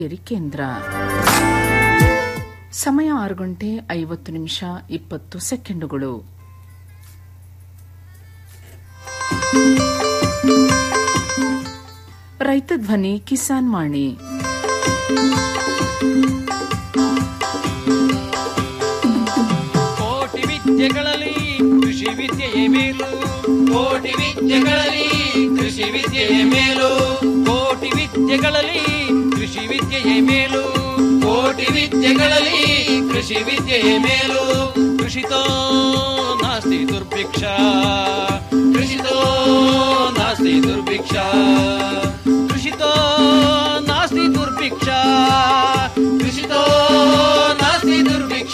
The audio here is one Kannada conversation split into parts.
ಕೇರಿ ಕೇಂದ್ರ ಸಮಯ ಆರು ಗಂಟೆ ಐವತ್ತು ನಿಮಿಷ ಇಪ್ಪತ್ತು ಸೆಕೆಂಡುಗಳು ರೈತ ಧ್ವನಿ ಕಿಸಾನ್ ವಾಣಿ ಕೋಟಿ ವಿದ್ಯೆಗಳಲ್ಲಿ ಕೃಷಿ ವಿದ್ಯೆಯೇ ಮೇಲು ಕೋಟಿ ವಿದ್ಯೆಗಳಲ್ಲಿ ಕೃಷಿ ವಿದ್ಯೆಯೇ ಮೇಲು ಕೋಟಿ ವಿದ್ಯೆಗಳಲ್ಲಿ ಕೃಷಿ ವಿದ್ಯೆಯೇ ಮೇಲು ಕೋಟಿ ವಿದ್ಯೆಗಳಲ್ಲಿ ಕೃಷಿ ವಿದ್ಯೆಯೇ ಮೇಲು ಕೃಷಿತೋ ನಾಸ್ತಿ ದುರ್ಭಿಕ್ಷ ಕೃಷಿತೋ ನಾಸ್ತಿ ದುರ್ಭಿಕ್ಷ ಕೃಷಿತೋ ನಾಸ್ತಿ ದುರ್ಭಿಕ್ಷ ಕೃಷಿತೋ ನಾಸ್ತಿ ದುರ್ಭಿಕ್ಷ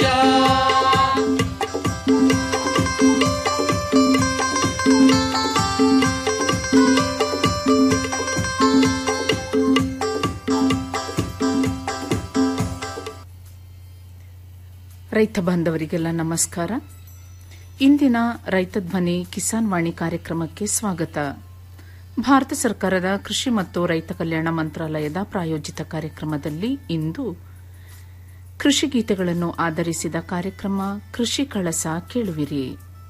ರೈತ ಬಾಂಧವರಿಗೆಲ್ಲ ನಮಸ್ಕಾರ ಇಂದಿನ ರೈತ ಧ್ವನಿ ಕಿಸಾನ್ ವಾಣಿ ಕಾರ್ಯಕ್ರಮಕ್ಕೆ ಸ್ವಾಗತ ಭಾರತ ಸರ್ಕಾರದ ಕೃಷಿ ಮತ್ತು ರೈತ ಕಲ್ಯಾಣ ಮಂತ್ರಾಲಯದ ಪ್ರಾಯೋಜಿತ ಕಾರ್ಯಕ್ರಮದಲ್ಲಿ ಇಂದು ಕೃಷಿ ಗೀತೆಗಳನ್ನು ಆಧರಿಸಿದ ಕಾರ್ಯಕ್ರಮ ಕೃಷಿ ಕಳಸ ಕೇಳುವಿರಿ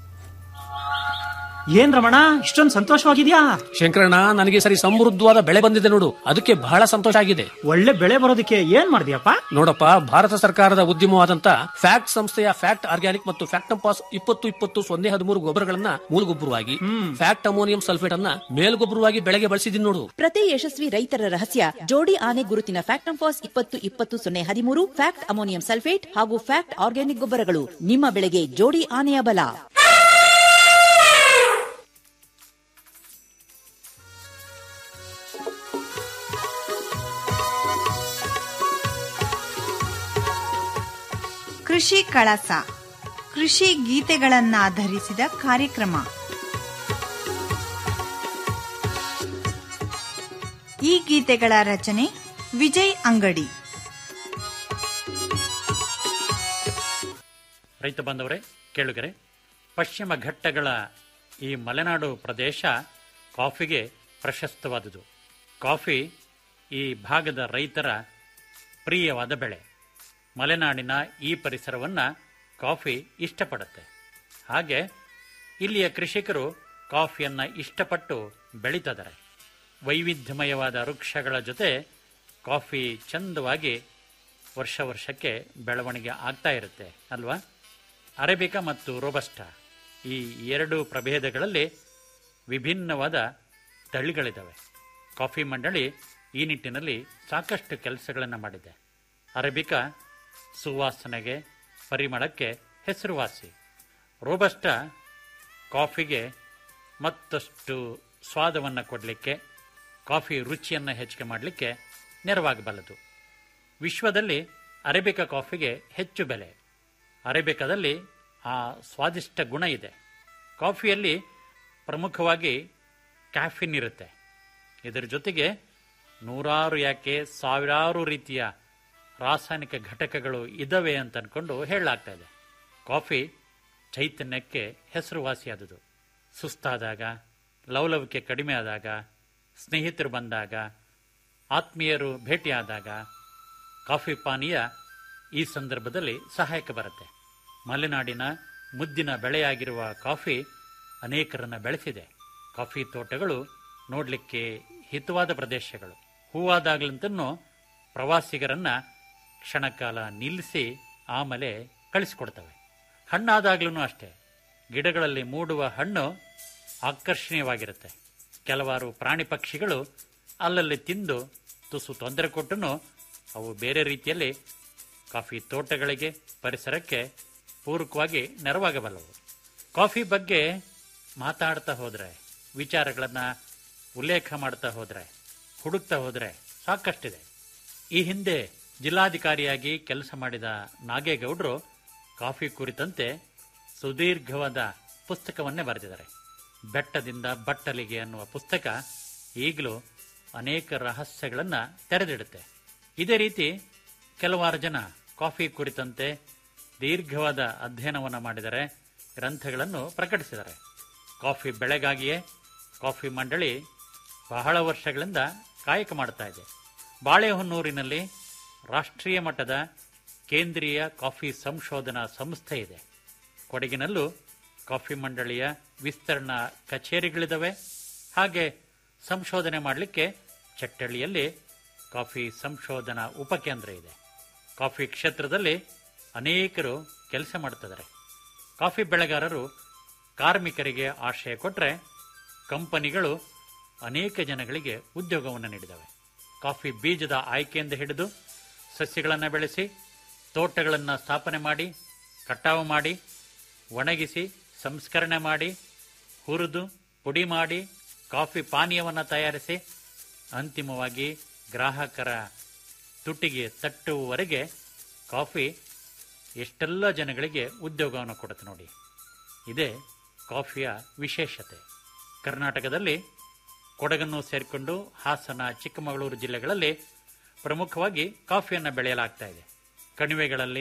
ಏನ್ ರಮಣ ಇಷ್ಟೊಂದು ಸಂತೋಷವಾಗಿದ್ಯಾ ಶಂಕರಣ್ಣ ನನಗೆ ಸರಿ ಸಮೃದ್ಧವಾದ ಬೆಳೆ ಬಂದಿದೆ ನೋಡು ಅದಕ್ಕೆ ಬಹಳ ಸಂತೋಷ ಆಗಿದೆ ಒಳ್ಳೆ ಬೆಳೆ ಬರೋದಕ್ಕೆ ಏನ್ ಮಾಡಿದ್ಯಪ್ಪ ನೋಡಪ್ಪ ಭಾರತ ಸರ್ಕಾರದ ಉದ್ಯಮವಾದಂತ ಫ್ಯಾಕ್ಟ್ ಸಂಸ್ಥೆಯ ಫ್ಯಾಕ್ಟ್ ಆರ್ಗ್ಯಾನಿಕ್ ಮತ್ತು ಫ್ಯಾಕ್ಟಂಪಾಸ್ ಇಪ್ಪತ್ತು ಇಪ್ಪತ್ತು ಸೊನ್ನೆ ಹದಿಮೂರು ಗೊಬ್ಬರಗಳನ್ನ ಮೂಲಗೊಬ್ಬರವಾಗಿ ಫ್ಯಾಕ್ಟ್ ಅಮೋನಿಯಂ ಸಲ್ಫೇಟ್ ಅನ್ನ ಮೇಲ್ಗೊಬ್ಬರವಾಗಿ ಬೆಳೆಗೆ ಬಳಸಿದೀನಿ ನೋಡು ಪ್ರತಿ ಯಶಸ್ವಿ ರೈತರ ರಹಸ್ಯ ಜೋಡಿ ಆನೆ ಗುರುತಿನ ಫ್ಯಾಕ್ಟಂಫಾಸ್ ಇಪ್ಪತ್ತು ಇಪ್ಪತ್ತು ಸೊನ್ನೆ ಹದಿಮೂರು ಫ್ಯಾಕ್ಟ್ ಅಮೋನಿಯಂ ಸಲ್ಫೇಟ್ ಹಾಗೂ ಫ್ಯಾಕ್ಟ್ ಆರ್ಗ್ಯಾನಿಕ್ ಗೊಬ್ಬರಗಳು ನಿಮ್ಮ ಬೆಳೆಗೆ ಜೋಡಿ ಆನೆಯ ಬಲ ಕೃಷಿ ಕಳಸ ಕೃಷಿ ಗೀತೆಗಳನ್ನಾಧರಿಸಿದ ಕಾರ್ಯಕ್ರಮ ಈ ಗೀತೆಗಳ ರಚನೆ ವಿಜಯ್ ಅಂಗಡಿ ರೈತ ಬಾಂಧವರೇ ಕೇಳುಗರೆ ಪಶ್ಚಿಮ ಘಟ್ಟಗಳ ಈ ಮಲೆನಾಡು ಪ್ರದೇಶ ಕಾಫಿಗೆ ಪ್ರಶಸ್ತವಾದುದು ಕಾಫಿ ಈ ಭಾಗದ ರೈತರ ಪ್ರಿಯವಾದ ಬೆಳೆ ಮಲೆನಾಡಿನ ಈ ಪರಿಸರವನ್ನು ಕಾಫಿ ಇಷ್ಟಪಡುತ್ತೆ ಹಾಗೆ ಇಲ್ಲಿಯ ಕೃಷಿಕರು ಕಾಫಿಯನ್ನು ಇಷ್ಟಪಟ್ಟು ಬೆಳೀತಿದ್ದಾರೆ ವೈವಿಧ್ಯಮಯವಾದ ವೃಕ್ಷಗಳ ಜೊತೆ ಕಾಫಿ ಚಂದವಾಗಿ ವರ್ಷ ವರ್ಷಕ್ಕೆ ಬೆಳವಣಿಗೆ ಆಗ್ತಾ ಇರುತ್ತೆ ಅಲ್ವಾ ಅರೇಬಿಕಾ ಮತ್ತು ರೋಬಸ್ಟಾ ಈ ಎರಡು ಪ್ರಭೇದಗಳಲ್ಲಿ ವಿಭಿನ್ನವಾದ ತಳಿಗಳಿದ್ದಾವೆ ಕಾಫಿ ಮಂಡಳಿ ಈ ನಿಟ್ಟಿನಲ್ಲಿ ಸಾಕಷ್ಟು ಕೆಲಸಗಳನ್ನು ಮಾಡಿದೆ ಅರೇಬಿಕಾ ಸುವಾಸನೆಗೆ ಪರಿಮಳಕ್ಕೆ ಹೆಸರುವಾಸಿ ರೋಬಸ್ಟಾ ಕಾಫಿಗೆ ಮತ್ತಷ್ಟು ಸ್ವಾದವನ್ನು ಕೊಡಲಿಕ್ಕೆ ಕಾಫಿ ರುಚಿಯನ್ನು ಹೆಚ್ಚಿಗೆ ಮಾಡಲಿಕ್ಕೆ ನೆರವಾಗಬಲ್ಲದು ವಿಶ್ವದಲ್ಲಿ ಅರೇಬಿಕಾ ಕಾಫಿಗೆ ಹೆಚ್ಚು ಬೆಲೆ ಅರೇಬಿಕಾದಲ್ಲಿ ಆ ಸ್ವಾದಿಷ್ಟ ಗುಣ ಇದೆ ಕಾಫಿಯಲ್ಲಿ ಪ್ರಮುಖವಾಗಿ ಕ್ಯಾಫಿನ್ ಇರುತ್ತೆ ಇದರ ಜೊತೆಗೆ ನೂರಾರು ಯಾಕೆ ಸಾವಿರಾರು ರೀತಿಯ ರಾಸಾಯನಿಕ ಘಟಕಗಳು ಇದ್ದಾವೆ ಅಂತ ಅನ್ಕೊಂಡು ಹೇಳಲಾಗ್ತಾ ಇದೆ ಕಾಫಿ ಚೈತನ್ಯಕ್ಕೆ ಹೆಸರುವಾಸಿಯಾದುದು ಸುಸ್ತಾದಾಗ ಲವಲವಿಕೆ ಕಡಿಮೆ ಆದಾಗ ಸ್ನೇಹಿತರು ಬಂದಾಗ ಆತ್ಮೀಯರು ಭೇಟಿಯಾದಾಗ ಕಾಫಿ ಪಾನೀಯ ಈ ಸಂದರ್ಭದಲ್ಲಿ ಸಹಾಯಕ ಬರುತ್ತೆ ಮಲೆನಾಡಿನ ಮುದ್ದಿನ ಬೆಳೆಯಾಗಿರುವ ಕಾಫಿ ಅನೇಕರನ್ನ ಬೆಳೆಸಿದೆ ಕಾಫಿ ತೋಟಗಳು ನೋಡಲಿಕ್ಕೆ ಹಿತವಾದ ಪ್ರದೇಶಗಳು ಹೂವಾದಾಗ್ಲಂತನೂ ಪ್ರವಾಸಿಗರನ್ನ ಕ್ಷಣಕಾಲ ನಿಲ್ಲಿಸಿ ಆಮೇಲೆ ಕಳಿಸಿಕೊಡ್ತವೆ ಹಣ್ಣಾದಾಗ್ಲೂ ಅಷ್ಟೇ ಗಿಡಗಳಲ್ಲಿ ಮೂಡುವ ಹಣ್ಣು ಆಕರ್ಷಣೀಯವಾಗಿರುತ್ತೆ ಕೆಲವಾರು ಪ್ರಾಣಿ ಪಕ್ಷಿಗಳು ಅಲ್ಲಲ್ಲಿ ತಿಂದು ತುಸು ತೊಂದರೆ ಕೊಟ್ಟನು ಅವು ಬೇರೆ ರೀತಿಯಲ್ಲಿ ಕಾಫಿ ತೋಟಗಳಿಗೆ ಪರಿಸರಕ್ಕೆ ಪೂರಕವಾಗಿ ನೆರವಾಗಬಲ್ಲವು ಕಾಫಿ ಬಗ್ಗೆ ಮಾತಾಡ್ತಾ ಹೋದರೆ ವಿಚಾರಗಳನ್ನು ಉಲ್ಲೇಖ ಮಾಡ್ತಾ ಹೋದರೆ ಹುಡುಕ್ತಾ ಹೋದರೆ ಸಾಕಷ್ಟಿದೆ ಈ ಹಿಂದೆ ಜಿಲ್ಲಾಧಿಕಾರಿಯಾಗಿ ಕೆಲಸ ಮಾಡಿದ ನಾಗೇಗೌಡರು ಕಾಫಿ ಕುರಿತಂತೆ ಸುದೀರ್ಘವಾದ ಪುಸ್ತಕವನ್ನೇ ಬರೆದಿದ್ದಾರೆ ಬೆಟ್ಟದಿಂದ ಬಟ್ಟಲಿಗೆ ಅನ್ನುವ ಪುಸ್ತಕ ಈಗಲೂ ಅನೇಕ ರಹಸ್ಯಗಳನ್ನು ತೆರೆದಿಡುತ್ತೆ ಇದೇ ರೀತಿ ಕೆಲವಾರು ಜನ ಕಾಫಿ ಕುರಿತಂತೆ ದೀರ್ಘವಾದ ಅಧ್ಯಯನವನ್ನು ಮಾಡಿದರೆ ಗ್ರಂಥಗಳನ್ನು ಪ್ರಕಟಿಸಿದ್ದಾರೆ ಕಾಫಿ ಬೆಳೆಗಾಗಿಯೇ ಕಾಫಿ ಮಂಡಳಿ ಬಹಳ ವರ್ಷಗಳಿಂದ ಕಾಯಕ ಮಾಡ್ತಾ ಇದೆ ಬಾಳೆಹೊನ್ನೂರಿನಲ್ಲಿ ರಾಷ್ಟ್ರೀಯ ಮಟ್ಟದ ಕೇಂದ್ರೀಯ ಕಾಫಿ ಸಂಶೋಧನಾ ಸಂಸ್ಥೆ ಇದೆ ಕೊಡಗಿನಲ್ಲೂ ಕಾಫಿ ಮಂಡಳಿಯ ವಿಸ್ತರಣಾ ಕಚೇರಿಗಳಿದ್ದಾವೆ ಹಾಗೆ ಸಂಶೋಧನೆ ಮಾಡಲಿಕ್ಕೆ ಚಟ್ಟಳ್ಳಿಯಲ್ಲಿ ಕಾಫಿ ಸಂಶೋಧನಾ ಉಪಕೇಂದ್ರ ಇದೆ ಕಾಫಿ ಕ್ಷೇತ್ರದಲ್ಲಿ ಅನೇಕರು ಕೆಲಸ ಮಾಡ್ತಿದ್ದಾರೆ ಕಾಫಿ ಬೆಳೆಗಾರರು ಕಾರ್ಮಿಕರಿಗೆ ಆಶ್ರಯ ಕೊಟ್ಟರೆ ಕಂಪನಿಗಳು ಅನೇಕ ಜನಗಳಿಗೆ ಉದ್ಯೋಗವನ್ನು ನೀಡಿದವೆ ಕಾಫಿ ಬೀಜದ ಆಯ್ಕೆಯಿಂದ ಹಿಡಿದು ಸಸ್ಯಗಳನ್ನು ಬೆಳೆಸಿ ತೋಟಗಳನ್ನು ಸ್ಥಾಪನೆ ಮಾಡಿ ಕಟಾವು ಮಾಡಿ ಒಣಗಿಸಿ ಸಂಸ್ಕರಣೆ ಮಾಡಿ ಹುರಿದು ಪುಡಿ ಮಾಡಿ ಕಾಫಿ ಪಾನೀಯವನ್ನು ತಯಾರಿಸಿ ಅಂತಿಮವಾಗಿ ಗ್ರಾಹಕರ ತುಟಿಗೆ ತಟ್ಟುವವರೆಗೆ ಕಾಫಿ ಎಷ್ಟೆಲ್ಲ ಜನಗಳಿಗೆ ಉದ್ಯೋಗವನ್ನು ಕೊಡುತ್ತೆ ನೋಡಿ ಇದೇ ಕಾಫಿಯ ವಿಶೇಷತೆ ಕರ್ನಾಟಕದಲ್ಲಿ ಕೊಡಗನ್ನು ಸೇರಿಕೊಂಡು ಹಾಸನ ಚಿಕ್ಕಮಗಳೂರು ಜಿಲ್ಲೆಗಳಲ್ಲಿ ಪ್ರಮುಖವಾಗಿ ಕಾಫಿಯನ್ನು ಬೆಳೆಯಲಾಗ್ತಾ ಇದೆ ಕಣಿವೆಗಳಲ್ಲಿ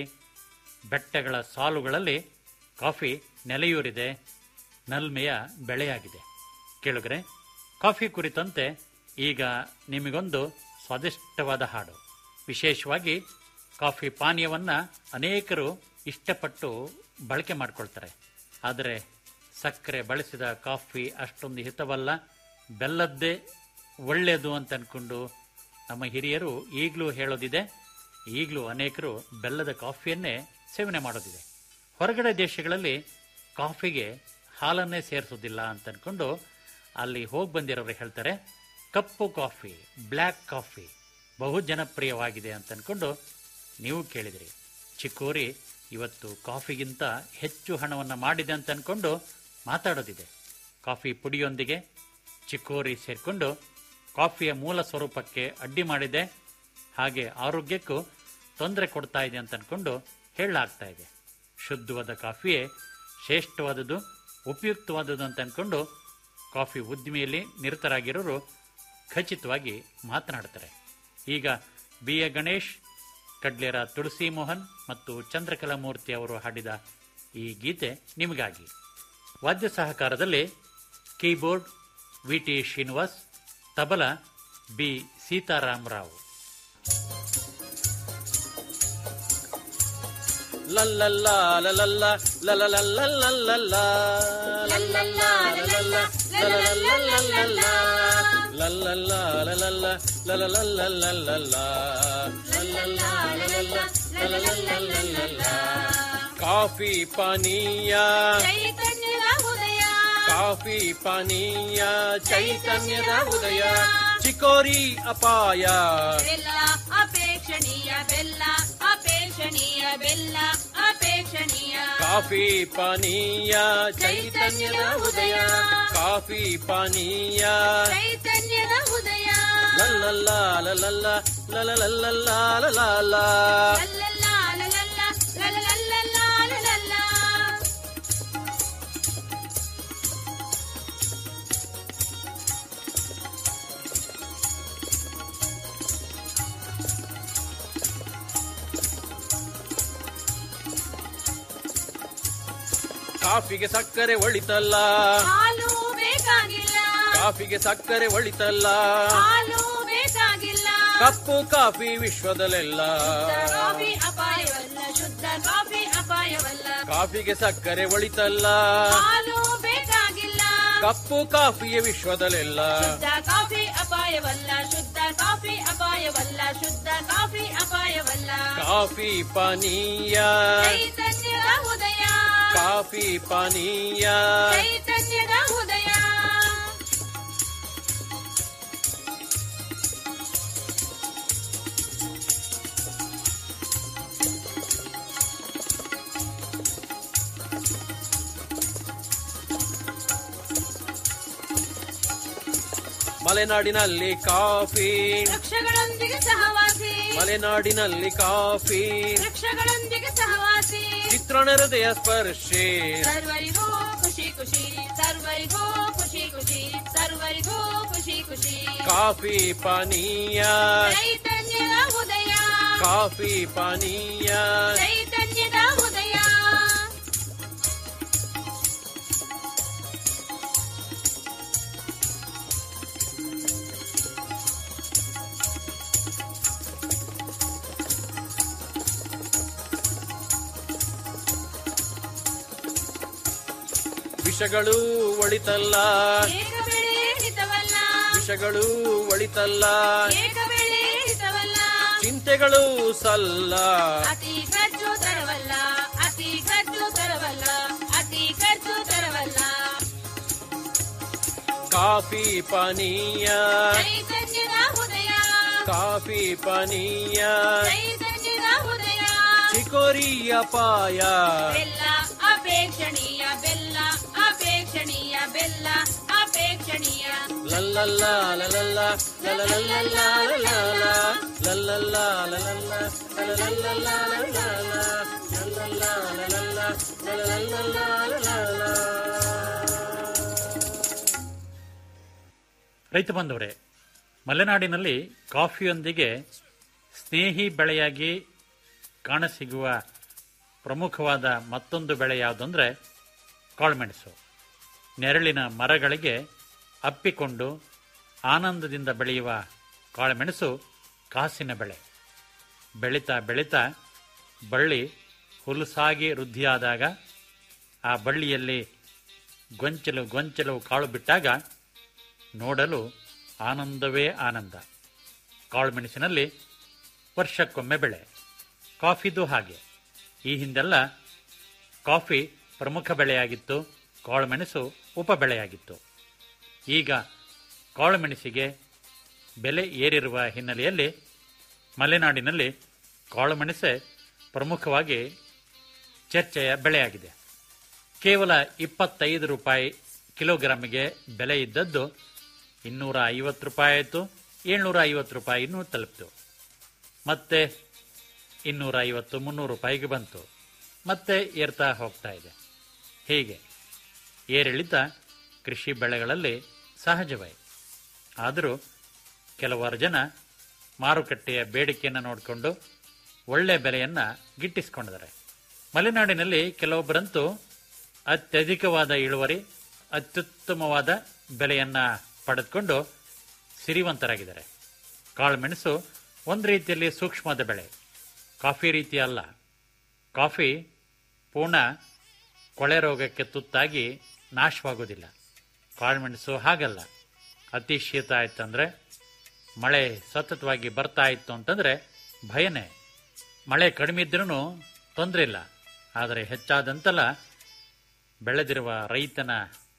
ಬೆಟ್ಟಗಳ ಸಾಲುಗಳಲ್ಲಿ ಕಾಫಿ ನೆಲೆಯೂರಿದೆ ನಲ್ಮೆಯ ಬೆಳೆಯಾಗಿದೆ ಕೇಳುಗರೆ ಕಾಫಿ ಕುರಿತಂತೆ ಈಗ ನಿಮಗೊಂದು ಸ್ವಾದಿಷ್ಟವಾದ ಹಾಡು ವಿಶೇಷವಾಗಿ ಕಾಫಿ ಪಾನೀಯವನ್ನ ಅನೇಕರು ಇಷ್ಟಪಟ್ಟು ಬಳಕೆ ಮಾಡಿಕೊಳ್ತಾರೆ ಆದರೆ ಸಕ್ಕರೆ ಬಳಸಿದ ಕಾಫಿ ಅಷ್ಟೊಂದು ಹಿತವಲ್ಲ ಬೆಲ್ಲದ್ದೇ ಒಳ್ಳೆಯದು ಅಂತ ಅನ್ಕೊಂಡು ನಮ್ಮ ಹಿರಿಯರು ಈಗಲೂ ಹೇಳೋದಿದೆ ಈಗಲೂ ಅನೇಕರು ಬೆಲ್ಲದ ಕಾಫಿಯನ್ನೇ ಸೇವನೆ ಮಾಡೋದಿದೆ ಹೊರಗಡೆ ದೇಶಗಳಲ್ಲಿ ಕಾಫಿಗೆ ಹಾಲನ್ನೇ ಸೇರಿಸೋದಿಲ್ಲ ಅಂತ ಅನ್ಕೊಂಡು ಅಲ್ಲಿ ಹೋಗಿ ಬಂದಿರೋರು ಹೇಳ್ತಾರೆ ಕಪ್ಪು ಕಾಫಿ ಬ್ಲ್ಯಾಕ್ ಕಾಫಿ ಬಹು ಜನಪ್ರಿಯವಾಗಿದೆ ಅಂತ ಅನ್ಕೊಂಡು ನೀವು ಕೇಳಿದಿರಿ ಚಿಕ್ಕೋರಿ ಇವತ್ತು ಕಾಫಿಗಿಂತ ಹೆಚ್ಚು ಹಣವನ್ನು ಮಾಡಿದೆ ಅಂತ ಅನ್ಕೊಂಡು ಮಾತಾಡೋದಿದೆ ಕಾಫಿ ಪುಡಿಯೊಂದಿಗೆ ಚಿಕ್ಕೋರಿ ಸೇರಿಕೊಂಡು ಕಾಫಿಯ ಮೂಲ ಸ್ವರೂಪಕ್ಕೆ ಅಡ್ಡಿ ಮಾಡಿದೆ ಹಾಗೆ ಆರೋಗ್ಯಕ್ಕೂ ತೊಂದರೆ ಕೊಡ್ತಾ ಇದೆ ಅಂತ ಅನ್ಕೊಂಡು ಹೇಳಲಾಗ್ತಾ ಇದೆ ಶುದ್ಧವಾದ ಕಾಫಿಯೇ ಶ್ರೇಷ್ಠವಾದದ್ದು ಉಪಯುಕ್ತವಾದದ್ದು ಅಂತ ಅನ್ಕೊಂಡು ಕಾಫಿ ಉದ್ದಿಮೆಯಲ್ಲಿ ನಿರತರಾಗಿರೋರು ಖಚಿತವಾಗಿ ಮಾತನಾಡ್ತಾರೆ ಈಗ ಬಿ ಎ ಗಣೇಶ್ ಕಡ್ಲೇರ ತುಳಸಿ ಮೋಹನ್ ಮತ್ತು ಚಂದ್ರಕಲಾ ಮೂರ್ತಿ ಅವರು ಹಾಡಿದ ಈ ಗೀತೆ ನಿಮಗಾಗಿ ವಾದ್ಯ ಸಹಕಾರದಲ್ಲಿ keyboard V T Srinivas tabla B Sitaramarao coffee ಪಾನೀಯ ಚೈತನ್ಯದ ಉದಯ ಕಾಫಿ ಪಾನೀಯ ಚೈತನ್ಯದ ಉದಯ ಚಿಕೋರಿ ಅಪಾಯ ಬೆಲ್ಲ ಅಪೇಕ್ಷಣೀಯ ಬೆಲ್ಲ ಅಪೇಕ್ಷಣೀಯ ಬೆಲ್ಲ ಅಪೇಕ್ಷಣೀಯ ಕಾಫಿ ಪಾನೀಯ ಚೈತನ್ಯದ ಉದಯ ಕಾಫಿ ಪಾನೀಯ ಚೈತನ್ಯದ ಉದಯ ಲಲ್ಲಲ್ಲ ಲಲಲ್ಲ ಲಲಲಲ್ಲಲ್ಲ ಲಲಾಲ ಲಲ್ಲಲ್ಲ ಲಲಲ್ಲ ಲಲಲಲ್ಲಲ್ಲ ಲಲಲ್ಲ. ಕಾಫಿಗೆ ಸಕ್ಕರೆ ಒಳಿತಲ್ಲ ಹಾಲು ಬೇಕಾಗಿಲ್ಲ ಕಾಫಿಗೆ ಸಕ್ಕರೆ ಒಳಿತಲ್ಲ ಹಾಲು ಬೇಕಾಗಿಲ್ಲ ಕಪ್ಪು ಕಾಫಿ ವಿಶ್ವದಲ್ಲೆಲ್ಲ ಕಾಫಿ ಅಪಾಯವಲ್ಲ ಶುದ್ಧ ಕಾಫಿ ಅಪಾಯವಲ್ಲ ಕಾಫಿಗೆ ಸಕ್ಕರೆ ಒಳಿತಲ್ಲ ಹಾಲು ಬೇಕಾಗಿಲ್ಲ ಕಪ್ಪು ಕಾಫಿಯ ವಿಶ್ವದಲ್ಲೆಲ್ಲ ಶುದ್ಧ ಕಾಫಿ ಅಪಾಯವಲ್ಲ ಶುದ್ಧ ಕಾಫಿ ಅಪಾಯವಲ್ಲ ಶುದ್ಧ ಕಾಫಿ ಅಪಾಯವಲ್ಲ ಕಾಫಿ ಪಾನೀಯ ಚೈತನ್ಯದ ಉದಯ ಕಾಫಿ ಪಾನೀಯ ಚೈತನ್ಯದ ಉದಯ ಮಲೆನಾಡಿನಲ್ಲಿ ಕಾಫಿ ವೃಕ್ಷಗಳೊಂದಿಗೆ ಸಹವಾಸಿ ಮಲೆನಾಡಿನಲ್ಲಿ ಕಾಫಿ ವೃಕ್ಷಗಳೊಂದಿಗೆ ಸಹವಾಸಿ ಚಿತ್ರಣ ಹೃದಯ ಸ್ಪರ್ಶಿ ಸರ್ವರಿಗೂ ಖುಷಿ ಖುಷಿ ಸರ್ವರಿಗೂ ಖುಷಿ ಖುಷಿ ಸರ್ವರಿಗೂ ಖುಷಿ ಖುಷಿ ಕಾಫಿ ಪಾನೀಯ ಚೈತನ್ಯದ ಉದಯ ಕಾಫಿ ಪಾನೀಯ ಚೈತನ್ಯದ ಉದಯ ವಿಷಗಳು ಒಳಿತಲ್ಲ ಏಕ ಬೆಳೆ ಹಿತವಲ್ಲ ವಿಷಗಳು ಒಳಿತಲ್ಲ ಏಕ ಬೆಳೆ ಹಿತವಲ್ಲ ಚಿಂತೆಗಳು ಸಲ್ಲ ಅತಿ ಖರ್ಚು ತರವಲ್ಲ ಅತಿ ಖರ್ಚು ತರವಲ್ಲ ಅತಿ ಖರ್ಚು ತರವಲ್ಲ ಕಾಫಿ ಪಾನೀಯ ಚೈತನ್ಯದ ಉದಯ ಕಾಫಿ ಪಾನೀಯ ಚೈತನ್ಯದ ಉದಯ ಚಿಕೋರಿಯ ಪಾಯ ಬೆಲ್ಲ ಅಪೇಕ್ಷಣೀಯ ಬೆಲ್ಲ ಅಪೇಕ್ಷಣೀಯ ಬೆಲ್ಲ ಅಪೇಕ್ಷಣೀಯ ಲಲ್ಲಲ್ಲ ಲಲಲ್ಲ ಲಲಲಲ್ಲಲ್ಲ ಲಲಲ ಲಲ್ಲಲ್ಲ ಲಲಲ್ಲ ಲಲಲಲ್ಲಲ್ಲ ಲಲಲ ಲಲ್ಲಲ್ಲ ಲಲಲ್ಲ ಲಲಲಲ್ಲಲ್ಲ ಲಲಲ ರೈತ ಬಂಧುವರೇ ಮಲೆನಾಡಿನಲ್ಲಿ ಕಾಫಿಯೊಂದಿಗೆ ಸ್ನೇಹಿ ಬೆಳೆಯಾಗಿ ಕಾಣಸಿಗುವ ಪ್ರಮುಖವಾದ ಮತ್ತೊಂದು ಬೆಳೆ ಯಾವುದಂದ್ರೆ ಕಾಳುಮೆಣಸು ನೆರಳಿನ ಮರಗಳಿಗೆ ಅಪ್ಪಿಕೊಂಡು ಆನಂದದಿಂದ ಬೆಳೆಯುವ ಕಾಳುಮೆಣಸು ಕಾಸಿನ ಬೆಳೆ ಬೆಳೀತಾ ಬೆಳೀತಾ ಬಳ್ಳಿ ಹುಲುಸಾಗಿ ವೃದ್ಧಿಯಾದಾಗ ಆ ಬಳ್ಳಿಯಲ್ಲಿ ಗೊಂಚಲು ಗೊಂಚಲು ಕಾಳು ಬಿಟ್ಟಾಗ ನೋಡಲು ಆನಂದವೇ ಆನಂದ ಕಾಳುಮೆಣಸಿನಲ್ಲಿ ವರ್ಷಕ್ಕೊಮ್ಮೆ ಬೆಳೆ ಕಾಫಿದು ಹಾಗೆ ಈ ಹಿಂದೆಲ್ಲ ಕಾಫಿ ಪ್ರಮುಖ ಬೆಳೆಯಾಗಿತ್ತು ಕಾಳುಮೆಣಸು ಉಪ ಬೆಳೆಯಾಗಿತ್ತು ಈಗ ಕಾಳುಮೆಣಸಿಗೆ ಬೆಲೆ ಏರಿರುವ ಹಿನ್ನೆಲೆಯಲ್ಲಿ ಮಲೆನಾಡಿನಲ್ಲಿ ಕಾಳುಮೆಣಸೆ ಪ್ರಮುಖವಾಗಿ ಚರ್ಚೆಯ ಬೆಳೆಯಾಗಿದೆ ಕೇವಲ ಇಪ್ಪತ್ತೈದು ರೂಪಾಯಿ ಕಿಲೋಗ್ರಾಮಿಗೆ ಬೆಲೆ ಇದ್ದದ್ದು ಇನ್ನೂರ ಐವತ್ತು ರೂಪಾಯಿ ಆಯಿತು ಏಳ್ನೂರ ಐವತ್ತು ರೂಪಾಯಿ ಇನ್ನೂ ತಲುಪಿತು ಮತ್ತೆ ಇನ್ನೂರ ಐವತ್ತು ಮುನ್ನೂರು ರೂಪಾಯಿಗೆ ಬಂತು ಮತ್ತೆ ಏರ್ತಾ ಹೋಗ್ತಾ ಇದೆ ಹೀಗೆ ಏರಿಳಿತ ಕೃಷಿ ಬೆಳೆಗಳಲ್ಲಿ ಸಹಜವೇ ಆದರೂ ಕೆಲವಾರು ಜನ ಮಾರುಕಟ್ಟೆಯ ಬೇಡಿಕೆಯನ್ನು ನೋಡಿಕೊಂಡು ಒಳ್ಳೆ ಬೆಲೆಯನ್ನ ಗಿಟ್ಟಿಸಿಕೊಂಡಿದ್ದಾರೆ ಮಲೆನಾಡಿನಲ್ಲಿ ಕೆಲವೊಬ್ಬರಂತೂ ಅತ್ಯಧಿಕವಾದ ಇಳುವರಿ ಅತ್ಯುತ್ತಮವಾದ ಬೆಲೆಯನ್ನ ಪಡೆದುಕೊಂಡು ಸಿರಿವಂತರಾಗಿದ್ದಾರೆ ಕಾಳುಮೆಣಸು ಒಂದು ರೀತಿಯಲ್ಲಿ ಸೂಕ್ಷ್ಮದ ಬೆಳೆ ಕಾಫಿ ರೀತಿ ಅಲ್ಲ ಕಾಫಿ ಪೂರ್ಣ ಕೊಳೆ ರೋಗಕ್ಕೆ ತುತ್ತಾಗಿ ನಾಶವಾಗೋದಿಲ್ಲ ಕಾಳುಮೆಣಸು ಹಾಗಲ್ಲ ಅತಿ ಶೀತ ಆಯ್ತಂದ್ರೆ ಮಳೆ ಸತತವಾಗಿ ಬರ್ತಾ ಇತ್ತು ಅಂತಂದ್ರೆ ಭಯನೇ ಮಳೆ ಕಡಿಮೆ ಇದ್ರೂ ತೊಂದರೆ ಇಲ್ಲ ಆದರೆ ಹೆಚ್ಚಾದಂತೆಲ್ಲ ಬೆಳೆದಿರುವ ರೈತನ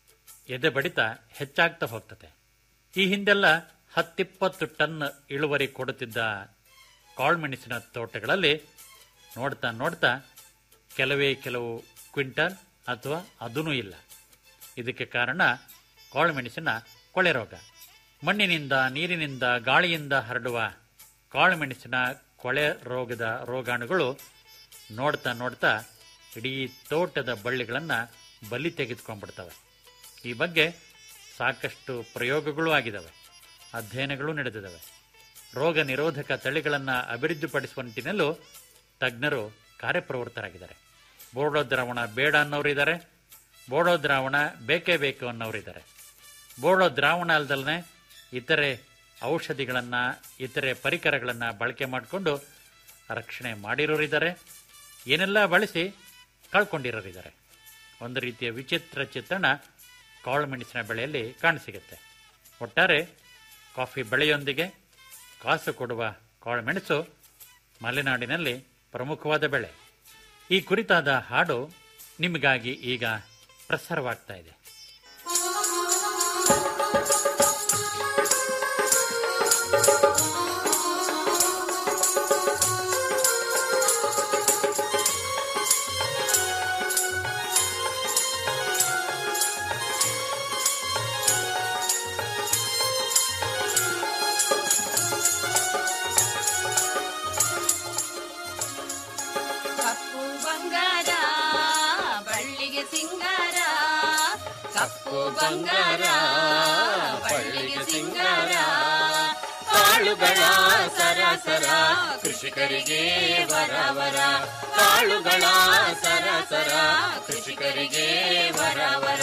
ಎದೆ ಬಡಿತ ಹೆಚ್ಚಾಗ್ತಾ ಹೋಗ್ತದೆ ಈ ಹಿಂದೆಲ್ಲ ಹತ್ತಿಪ್ಪತ್ತು ಟನ್ ಇಳುವರಿ ಕೊಡುತ್ತಿದ್ದ ಕಾಳುಮೆಣಸಿನ ತೋಟಗಳಲ್ಲಿ ನೋಡ್ತಾ ನೋಡ್ತಾ ಕೆಲವೇ ಕೆಲವು ಕ್ವಿಂಟಲ್ ಅಥವಾ ಅದೂ ಇಲ್ಲ ಇದಕ್ಕೆ ಕಾರಣ ಕಾಳುಮೆಣಸಿನ ಕೊಳೆ ರೋಗ ಮಣ್ಣಿನಿಂದ ನೀರಿನಿಂದ ಗಾಳಿಯಿಂದ ಹರಡುವ ಕಾಳುಮೆಣಸಿನ ಕೊಳೆ ರೋಗದ ರೋಗಾಣುಗಳು ನೋಡ್ತಾ ನೋಡ್ತಾ ಇಡೀ ತೋಟದ ಬಳ್ಳಿಗಳನ್ನು ಬಲಿ ತೆಗೆದುಕೊಂಡ್ಬಿಡ್ತವೆ ಈ ಬಗ್ಗೆ ಸಾಕಷ್ಟು ಪ್ರಯೋಗಗಳು ಆಗಿದ್ದಾವೆ ಅಧ್ಯಯನಗಳು ನಡೆದಿದ್ದಾವೆ ರೋಗ ನಿರೋಧಕ ತಳಿಗಳನ್ನು ಅಭಿವೃದ್ಧಿಪಡಿಸುವ ನಿಟ್ಟಿನಲ್ಲೂ ತಜ್ಞರು ಕಾರ್ಯಪ್ರವೃತ್ತರಾಗಿದ್ದಾರೆ ಬೋರ್ಡೋ ದ್ರಾವಣ ಬೇಡ ಅನ್ನೋರಿದ್ದಾರೆ ಬೋರ್ಡೋ ದ್ರಾವಣ ಬೇಕೇ ಬೇಕು ಅನ್ನೋರಿದ್ದಾರೆ ಬೋರ್ಡೋ ದ್ರಾವಣ ಅಲ್ದಲ್ಲೇ ಇತರೆ ಔಷಧಿಗಳನ್ನು ಇತರೆ ಪರಿಕರಗಳನ್ನು ಬಳಕೆ ಮಾಡಿಕೊಂಡು ರಕ್ಷಣೆ ಮಾಡಿರೋರಿದ್ದಾರೆ ಏನೆಲ್ಲ ಬಳಸಿ ಕಳ್ಕೊಂಡಿರೋರಿದ್ದಾರೆ ಒಂದು ರೀತಿಯ ವಿಚಿತ್ರ ಚಿತ್ರಣ ಕಾಳುಮೆಣಸಿನ ಬೆಳೆಯಲ್ಲಿ ಕಾಣಸಿಗುತ್ತೆ ಒಟ್ಟಾರೆ ಕಾಫಿ ಬೆಳೆಯೊಂದಿಗೆ ಕಾಸು ಕೊಡುವ ಕಾಳುಮೆಣಸು ಮಲೆನಾಡಿನಲ್ಲಿ ಪ್ರಮುಖವಾದ ಬೆಳೆ ಈ ಕುರಿತಾದ ಹಾಡು ನಿಮಗಾಗಿ ಈಗ ಪ್ರಸಾರವಾಗ್ತಾ ಇದೆ ಕಪ್ಪು ಬಂಗಾರ ಬಳ್ಳಿಗೆ ಸಿಂಗಾರ ಕಪ್ಪು ಬಂಗಾರ ಬಳ್ಳಿಗೆ ಸಿಂಗಾರ ಕಾಳುಗಳ ಸರಸರ ಕೃಷಿಕರಿಗೆ ವರವರ ಕಾಳುಗಳ ಸರಸರ ಕೃಷಿಕರಿಗೆ ವರವರ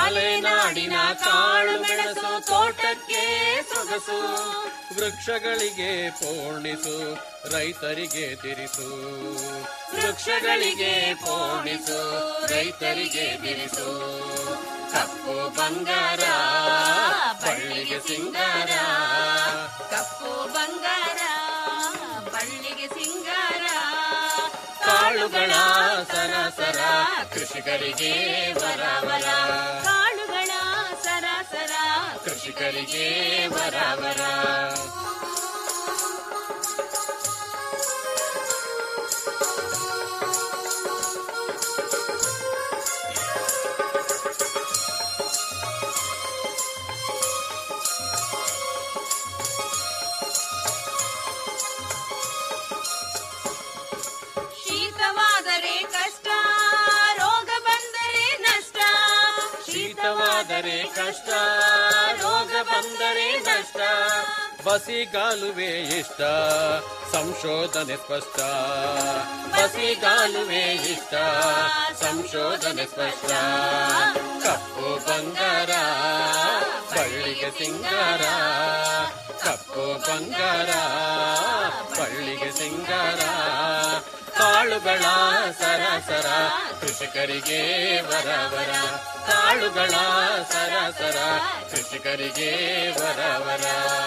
ಮಲೆನಾಡಿನ ಕಾಳು ಮೆಣಸು ತೋಟಕ್ಕೆ ಸೊಗಸು ವೃಕ್ಷಗಳಿಗೆ ಪೋಣಿಸು ರೈತರಿಗೆ ತಿರಿಸು ವೃಕ್ಷಗಳಿಗೆ ಪೋಣಿಸು ರೈತರಿಗೆ ತಿರಿಸು ಕಪ್ಪು ಬಂಗಾರ ಬಳ್ಳಿಗೆ ಸಿಂಗಾರ ಕಪ್ಪು ಬಂಗಾರ ಬಳ್ಳಿಗೆ ಸಿಂಗಾರ ಕಾಳುಗಳ ಸರ ಸರ ಕೃಷಿಕರಿಗೆ ವರ ವರ ಕಾಳುಗಳ ಸರ ಸರ ಕೃಷಿಕರಿಗೆ ವರ ವರ ಶೀತವಾದರೆ ಕಷ್ಟ ರೋಗ ಬಂದರೆ ನಷ್ಟ ಶೀತವಾದರೆ ಕಷ್ಟ ರೋಗ ಬಂದರೆ ನಷ್ಟ ಬಸಿಗಾಲುವೆ ಇಷ್ಟ ಸಂಶೋಧನೆ ಸ್ಪಷ್ಟ ಬಸಿಗಾಲುವೆ ಇಷ್ಟ ಸಂಶೋಧನೆ ಸ್ಪಷ್ಟ ಕಪ್ಪು ಬಂಗಾರ ಬಳ್ಳಿಗೆ ಸಿಂಗಾರ ಕಪ್ಪು ಬಂಗಾರ ಬಳ್ಳಿಗೆ ಸಿಂಗಾರ ಕಾಳುಗಳ ಸರ ಸರ ಕೃಷಿಕರಿಗೆ ವರ ವರ ಕಾಳುಗಳ ಸರ ಸರ ಕೃಷಿಕರಿಗೆ ವರ ವರ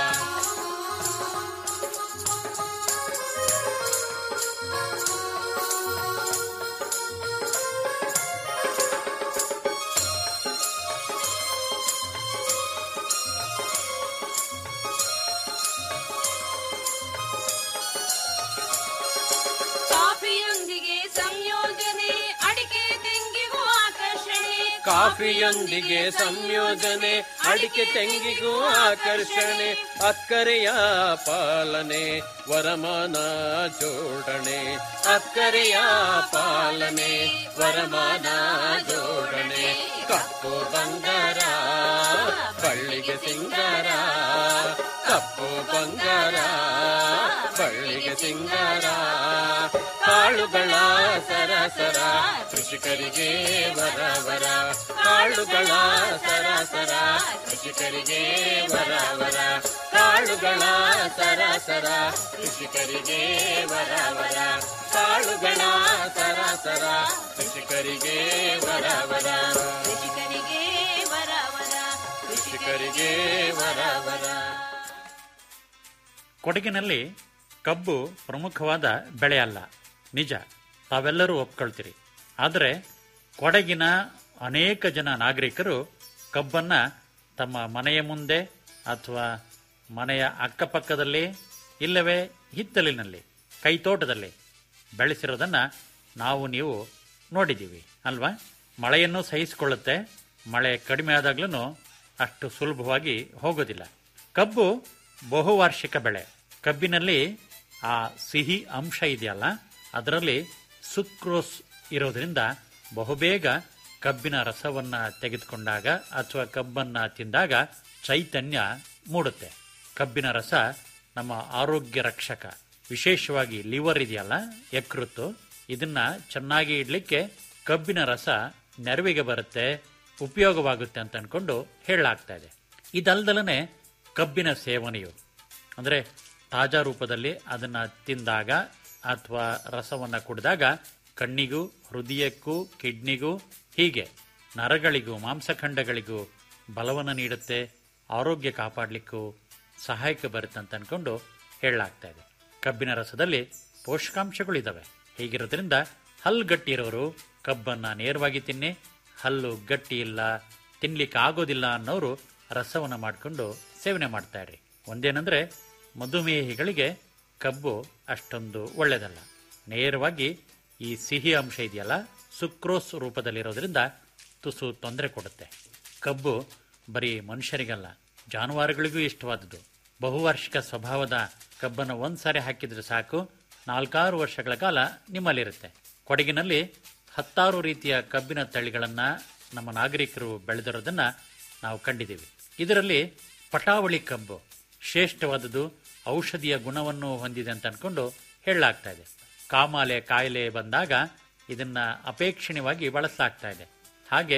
ಕಾಫಿಯೊಂದಿಗೆ ಸಂಯೋಜನೆ ಅಡಿಕೆ ತೆಂಗಿಗೂ ಆಕರ್ಷಣೆ ಕಾಫಿಯೊಂದಿಗೆ ಸಂಯೋಜನೆ ಅಡಿಕೆ ತೆಂಗಿಗೂ ಆಕರ್ಷಣೆ ಅಕ್ಕರೆಯ ಪಾಲನೆ ವರಮಾನ ಜೋಡಣೆ ಅಕ್ಕರೆಯ ಪಾಲನೆ ವರಮಾನ ಜೋಡಣೆ ಕಪ್ಪು ಬಂಗಾರ ಬಳ್ಳಿಗೆ ಸಿಂಗಾರ ಕಪ್ಪು ಬಂಗಾರ ಬಳ್ಳಿಗೆ ಸಿಂಗಾರ ಕಾಳುಗಳ ಸರ ಸರ ಕೃಷಿಕರಿಗೆ ವರ ವರ ಕಾಳುಗಳ ಸರ ಸರ ಕೃಷಿಕರಿಗೆ ವರ ವರ ಕಾಳುಗಳ ಸರ ಸರ ಕೃಷಿಕರಿಗೆ ವರ ವರ ಕಾಳುಗಳ ಸರ ಸರ ಕೃಷಿಕರಿಗೆ ವರ ವರ ಕೃಷಿಕರಿಗೆ ವರ ವರ ಕೃಷಿಕರಿಗೆ ವರ ವರ ಕೊಡಗಿನಲ್ಲಿ ಕಬ್ಬು ಪ್ರಮುಖವಾದ ಬೆಳೆ ಅಲ್ಲ ನಿಜ ತಾವೆಲ್ಲರೂ ಒಪ್ಕೊಳ್ತೀರಿ ಆದರೆ ಕೊಡಗಿನ ಅನೇಕ ಜನ ನಾಗರಿಕರು ಕಬ್ಬನ್ನ ತಮ್ಮ ಮನೆಯ ಮುಂದೆ ಅಥವಾ ಮನೆಯ ಅಕ್ಕಪಕ್ಕದಲ್ಲಿ ಇಲ್ಲವೇ ಹಿತ್ತಲಿನಲ್ಲಿ ಕೈತೋಟದಲ್ಲಿ ಬೆಳೆಸಿರೋದನ್ನ ನಾವು ನೀವು ನೋಡಿದ್ದೀವಿ ಅಲ್ವಾ ಮಳೆಯನ್ನು ಸಹಿಸಿಕೊಳ್ಳುತ್ತೆ ಮಳೆ ಕಡಿಮೆ ಆದಾಗ್ಲೂ ಅಷ್ಟು ಸುಲಭವಾಗಿ ಹೋಗೋದಿಲ್ಲ ಕಬ್ಬು ಬಹುವಾರ್ಷಿಕ ಬೆಳೆ ಕಬ್ಬಿನಲ್ಲಿ ಆ ಸಿಹಿ ಅಂಶ ಇದೆಯಲ್ಲ ಅದರಲ್ಲಿ ಸುಕ್ರೋಸ್ ಇರೋದ್ರಿಂದ ಬಹುಬೇಗ ಕಬ್ಬಿನ ರಸವನ್ನ ತೆಗೆದುಕೊಂಡಾಗ ಅಥವಾ ಕಬ್ಬನ್ನ ತಿಂದಾಗ ಚೈತನ್ಯ ಮೂಡುತ್ತೆ ಕಬ್ಬಿನ ರಸ ನಮ್ಮ ಆರೋಗ್ಯ ರಕ್ಷಕ ವಿಶೇಷವಾಗಿ ಲಿವರ್ ಇದೆಯಲ್ಲ ಯಕೃತ್ತು ಇದನ್ನ ಚೆನ್ನಾಗಿ ಇಡ್ಲಿಕ್ಕೆ ಕಬ್ಬಿನ ರಸ ನೆರವಿಗೆ ಬರುತ್ತೆ ಉಪಯೋಗವಾಗುತ್ತೆ ಅಂತ ಅನ್ಕೊಂಡು ಹೇಳಲಾಗ್ತಾ ಇದೆ ಇದಲ್ದಲನೆ ಕಬ್ಬಿನ ಸೇವನೆಯು ಅಂದ್ರೆ ತಾಜಾ ರೂಪದಲ್ಲಿ ಅದನ್ನ ತಿಂದಾಗ ಅಥವಾ ರಸವನ್ನ ಕುಡಿದಾಗ ಕಣ್ಣಿಗೂ ಹೃದಯಕ್ಕೂ ಕಿಡ್ನಿಗೂ ಹೀಗೆ ನರಗಳಿಗೂ ಮಾಂಸಖಂಡಗಳಿಗೂ ಬಲವನ್ನು ನೀಡುತ್ತೆ ಆರೋಗ್ಯ ಕಾಪಾಡಲಿಕ್ಕೂ ಸಹಾಯಕ ಬರುತ್ತೆ ಅಂತ ಅನ್ಕೊಂಡು ಹೇಳಲಾಗ್ತಾ ಇದೆ ಕಬ್ಬಿನ ರಸದಲ್ಲಿ ಪೋಷಕಾಂಶಗಳಿದಾವೆ ಹೀಗಿರೋದ್ರಿಂದ ಹಲ್ಲು ಗಟ್ಟಿ ಇರೋರು ಕಬ್ಬನ್ನ ನೇರವಾಗಿ ತಿನ್ನಿ ಹಲ್ಲು ಗಟ್ಟಿ ಇಲ್ಲ ತಿನ್ಲಿಕ್ಕೆ ಆಗೋದಿಲ್ಲ ಅನ್ನೋರು ರಸವನ್ನ ಮಾಡಿಕೊಂಡು ಸೇವನೆ ಮಾಡ್ತಾ ಇರ್ರಿ ಒಂದೇನಂದ್ರೆ ಮಧುಮೇಹಿಗಳಿಗೆ ಕಬ್ಬು ಅಷ್ಟೊಂದು ಒಳ್ಳೆಯದಲ್ಲ ನೇರವಾಗಿ ಈ ಸಿಹಿ ಅಂಶ ಇದೆಯಲ್ಲ ಸುಕ್ರೋಸ್ ರೂಪದಲ್ಲಿರೋದ್ರಿಂದ ತುಸು ತೊಂದರೆ ಕೊಡುತ್ತೆ ಕಬ್ಬು ಬರೀ ಮನುಷ್ಯರಿಗಲ್ಲ ಜಾನುವಾರುಗಳಿಗೂ ಇಷ್ಟವಾದದ್ದು ಬಹುವಾರ್ಷಿಕ ಸ್ವಭಾವದ ಕಬ್ಬನ್ನು ಒಂದ್ಸಾರಿ ಹಾಕಿದ್ರೆ ಸಾಕು ನಾಲ್ಕಾರು ವರ್ಷಗಳ ಕಾಲ ನಿಮ್ಮಲ್ಲಿರುತ್ತೆ ಕೊಡಗಿನಲ್ಲಿ ಹತ್ತಾರು ರೀತಿಯ ಕಬ್ಬಿನ ತಳಿಗಳನ್ನ ನಮ್ಮ ನಾಗರಿಕರು ಬೆಳೆದಿರೋದನ್ನ ನಾವು ಕಂಡಿದ್ದೀವಿ ಇದರಲ್ಲಿ ಪಟಾವಳಿ ಕಬ್ಬು ಶ್ರೇಷ್ಠವಾದದ್ದು ಔಷಧಿಯ ಗುಣವನ್ನು ಹೊಂದಿದೆ ಅಂತ ಅನ್ಕೊಂಡು ಹೇಳಲಾಗ್ತಾ ಇದೆ ಕಾಮಾಲೆ ಕಾಯಿಲೆ ಬಂದಾಗ ಇದನ್ನ ಅಪೇಕ್ಷಣೀಯವಾಗಿ ಬಳಸಲಾಗ್ತಾ ಇದೆ ಹಾಗೆ